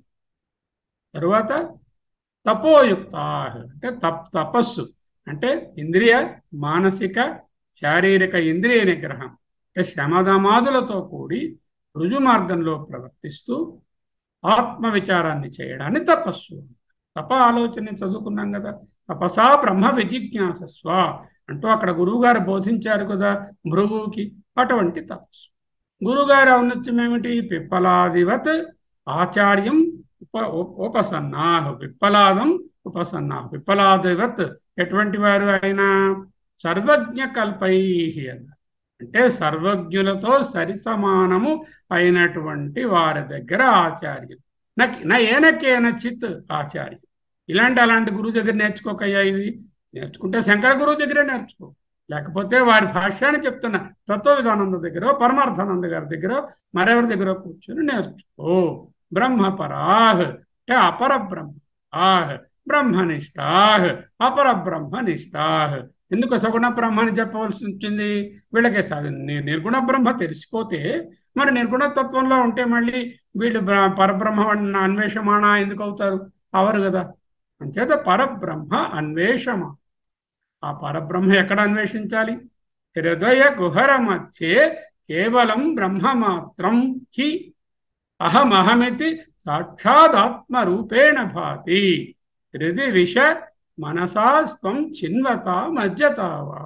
తరువాత తపోయుక్త అంటే తప్ తపస్సు అంటే ఇంద్రియ మానసిక శారీరక ఇంద్రియ నిగ్రహం అంటే శమదమాదులతో కూడి రుజు మార్గంలో ప్రవర్తిస్తూ ఆత్మ విచారాన్ని చేయడాన్ని తపస్సు తప ఆలోచన చదువుకున్నాం కదా తపసా బ్రహ్మ విజిజ్ఞాసస్వ అంటూ అక్కడ గురువుగారు బోధించారు కదా భృగువుకి అటువంటి తపస్సు గురుగారి ఔన్నత్యం ఏమిటి పిప్పలాదివత్ ఆచార్యం ఉప ఉపసన్నా పిప్పలాదం ఉపసన్నా పిప్పలాదివత్ ఎటువంటి వారు ఆయన సర్వజ్ఞ కల్పై అన్నారు అంటే సర్వజ్ఞులతో సరిసమానము అయినటువంటి వారి దగ్గర ఆచార్యం నా ఏనకేన చిత్ ఆచార్యం ఇలాంటి అలాంటి గురువు దగ్గర నేర్చుకోకయ్యా ఇది నేర్చుకుంటే శంకర గురువు దగ్గరే నేర్చుకో లేకపోతే వారి భాష్యాన్ని చెప్తున్న తత్వ విధానంద దగ్గర పరమార్థానంద గారి దగ్గర మరెవరి దగ్గర కూర్చొని నేర్చుకో బ్రహ్మపరాహ్ అంటే అపర బ్రహ్మ ఆహ్ బ్రహ్మనిష్టాహ్ అపర బ్రహ్మనిష్టాహ్ ఎందుకు సగుణ బ్రహ్మని చెప్పవలసి వచ్చింది వీళ్ళకే సాధన నిర్గుణ బ్రహ్మ తెలిసిపోతే మరి నిర్గుణ తత్వంలో ఉంటే మళ్ళీ వీళ్ళు పరబ్రహ్మ అన్వేషమాణ ఎందుకు అవుతారు అవరు కదా అంచేత పరబ్రహ్మ అన్వేషమా ఆ పరబ్రహ్మ ఎక్కడ అన్వేషించాలి హృదయ కుహర మధ్యే కేవలం బ్రహ్మ మాత్రం హి అహమహమితి సాక్షాదాత్మ రూపేణ భాతి హృది విష మనసా స్వం చిన్వత మధ్యతావా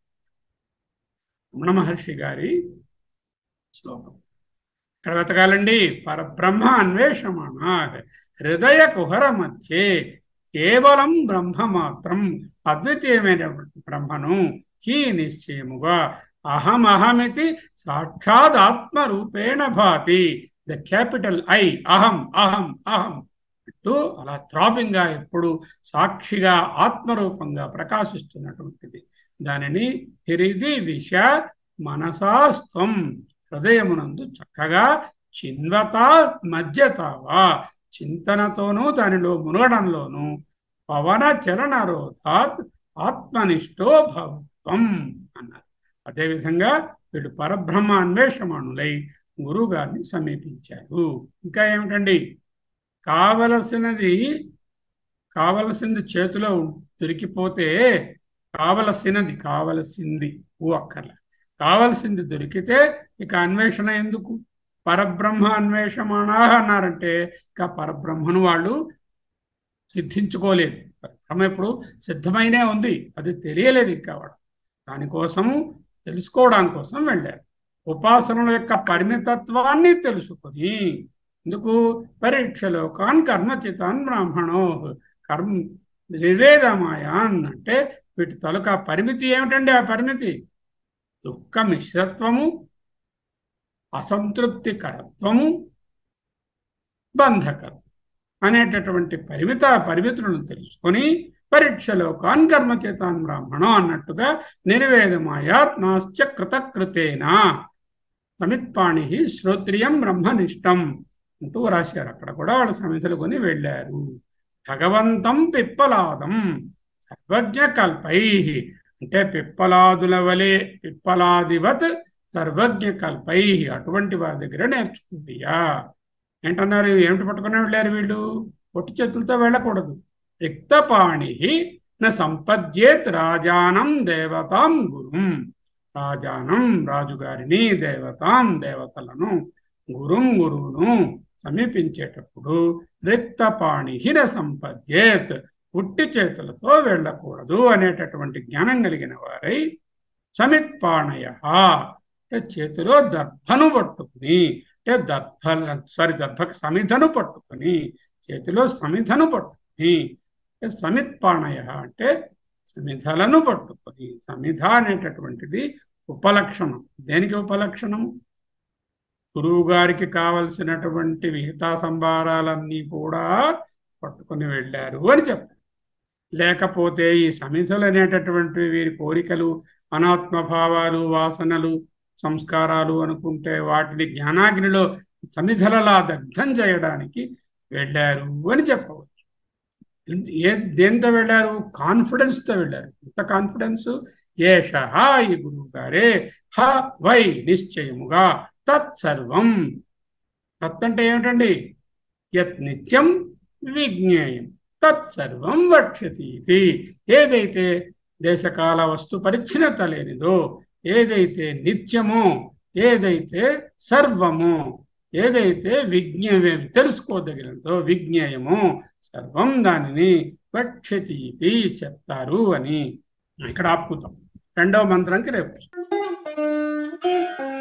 రమణ మహర్షి గారి శ్లోకం ఇక్కడ వెతకాలండి పరబ్రహ్మ అన్వేషమాణ హృదయ కుహర మధ్యే కేవలం బ్రహ్మ మాత్రం అద్వితీయమైన బ్రహ్మను హీ నిశ్చయముగా అహమహమితి సాక్షాత్ ఆత్మ రూపేణ భాతి ద క్యాపిటల్ ఐ అహం అహం అహం అంటూ అలా త్రాపింగా ఎప్పుడు సాక్షిగా ఆత్మరూపంగా ప్రకాశిస్తున్నటువంటిది దానిని హిరిది విష మనసాస్త్వం హృదయమునందు చక్కగా చిన్వత మధ్యతావా చింతనతోనూ దానిలో మునగడంలోనూ పవన చలనరోధాత్ ఆత్మనిష్టో భవత్వం అన్నారు అదేవిధంగా వీళ్ళు పరబ్రహ్మ అన్వేషమానులై గురువుగారిని సమీపించారు ఇంకా ఏమిటండి కావలసినది కావలసింది చేతిలో దొరికిపోతే కావలసినది కావలసింది ఊ అక్కర్ల కావలసింది దొరికితే ఇక అన్వేషణ ఎందుకు పరబ్రహ్మ అన్వేషమాణా అన్నారంటే ఇక పరబ్రహ్మను వాళ్ళు సిద్ధించుకోలేదు పరబ్రహ్మ ఇప్పుడు సిద్ధమైనే ఉంది అది తెలియలేదు ఇంకా వాడు దానికోసము తెలుసుకోవడానికి కోసం వెళ్ళారు ఉపాసనల యొక్క పరిమితత్వాన్ని తెలుసుకొని ఎందుకు పరీక్షలో కాన్ కర్మచితాన్ బ్రాహ్మణో కర్మ నివేదమాయాన్ అంటే వీటి తలుక పరిమితి ఏమిటండి ఆ పరిమితి దుఃఖ మిశ్రత్వము అసంతృప్తికరత్వము బంధకరం అనేటటువంటి పరిమిత పరిమితులను తెలుసుకొని పరీక్షలో కాన్ కర్మచేతాన్ బ్రాహ్మణం అన్నట్టుగా నిర్వేదమాయాత్ నాశ్చ కృతకృతేనా సమిత్పాణి శ్రోత్రియం బ్రహ్మనిష్టం అంటూ రాశారు అక్కడ కూడా వాళ్ళు సమితులు కొని వెళ్ళారు భగవంతం పిప్పలాదం సర్వజ్ఞ కల్పై అంటే పిప్పలాదుల వలె పిప్పలాదివత్ సర్వజ్ఞ కల్పై అటువంటి వారి దగ్గర నేర్చుకుందియా ఏంటన్నారు ఏమిటి పట్టుకుని వెళ్ళారు వీళ్ళు పొట్టి చేతులతో వెళ్ళకూడదు రిక్తపాణి న సంపద్యేత్ రాజానం దేవతాం గురుం రాజానం రాజుగారిని దేవతాం దేవతలను గురుం గురువును సమీపించేటప్పుడు రిక్తపాణి న సంపద్యేత్ పుట్టి చేతులతో వెళ్ళకూడదు అనేటటువంటి జ్ఞానం కలిగిన వారై సమిత్పాణయ అంటే చేతిలో దర్భను పట్టుకుని అంటే దర్భ సారీ దర్భ సమిధను పట్టుకుని చేతిలో సమిధను పట్టుకుని సమిత్పాణయ అంటే సమిధలను పట్టుకొని సమిధ అనేటటువంటిది ఉపలక్షణం దేనికి ఉపలక్షణం గురువు గారికి కావలసినటువంటి విహితా సంభారాలన్నీ కూడా పట్టుకొని వెళ్ళారు అని చెప్పారు లేకపోతే ఈ సమిధులు అనేటటువంటి వీరి కోరికలు అనాత్మభావాలు వాసనలు సంస్కారాలు అనుకుంటే వాటిని జ్ఞానాగ్నిలో సమిధలలా దగ్ధం చేయడానికి వెళ్ళారు అని చెప్పవచ్చు ఏ దేంతో వెళ్ళారు కాన్ఫిడెన్స్తో వెళ్ళారు ఎంత కాన్ఫిడెన్స్ ఏష ఈ గురువు గారే హ వై నిశ్చయముగా తత్సర్వం తత్ అంటే ఏమిటండి యత్ నిత్యం విజ్ఞేయం తత్సర్వం వక్ష్యతి ఇది ఏదైతే దేశకాల వస్తు పరిచ్ఛిన్నత లేనిదో ఏదైతే నిత్యమో ఏదైతే సర్వమో ఏదైతే విజ్ఞమే తెలుసుకోదగినదో విజ్ఞేయమో సర్వం దానిని వక్ష్యతి ఇది చెప్తారు అని ఇక్కడ ఆపుకుందాం రెండవ మంత్రంకి రేపు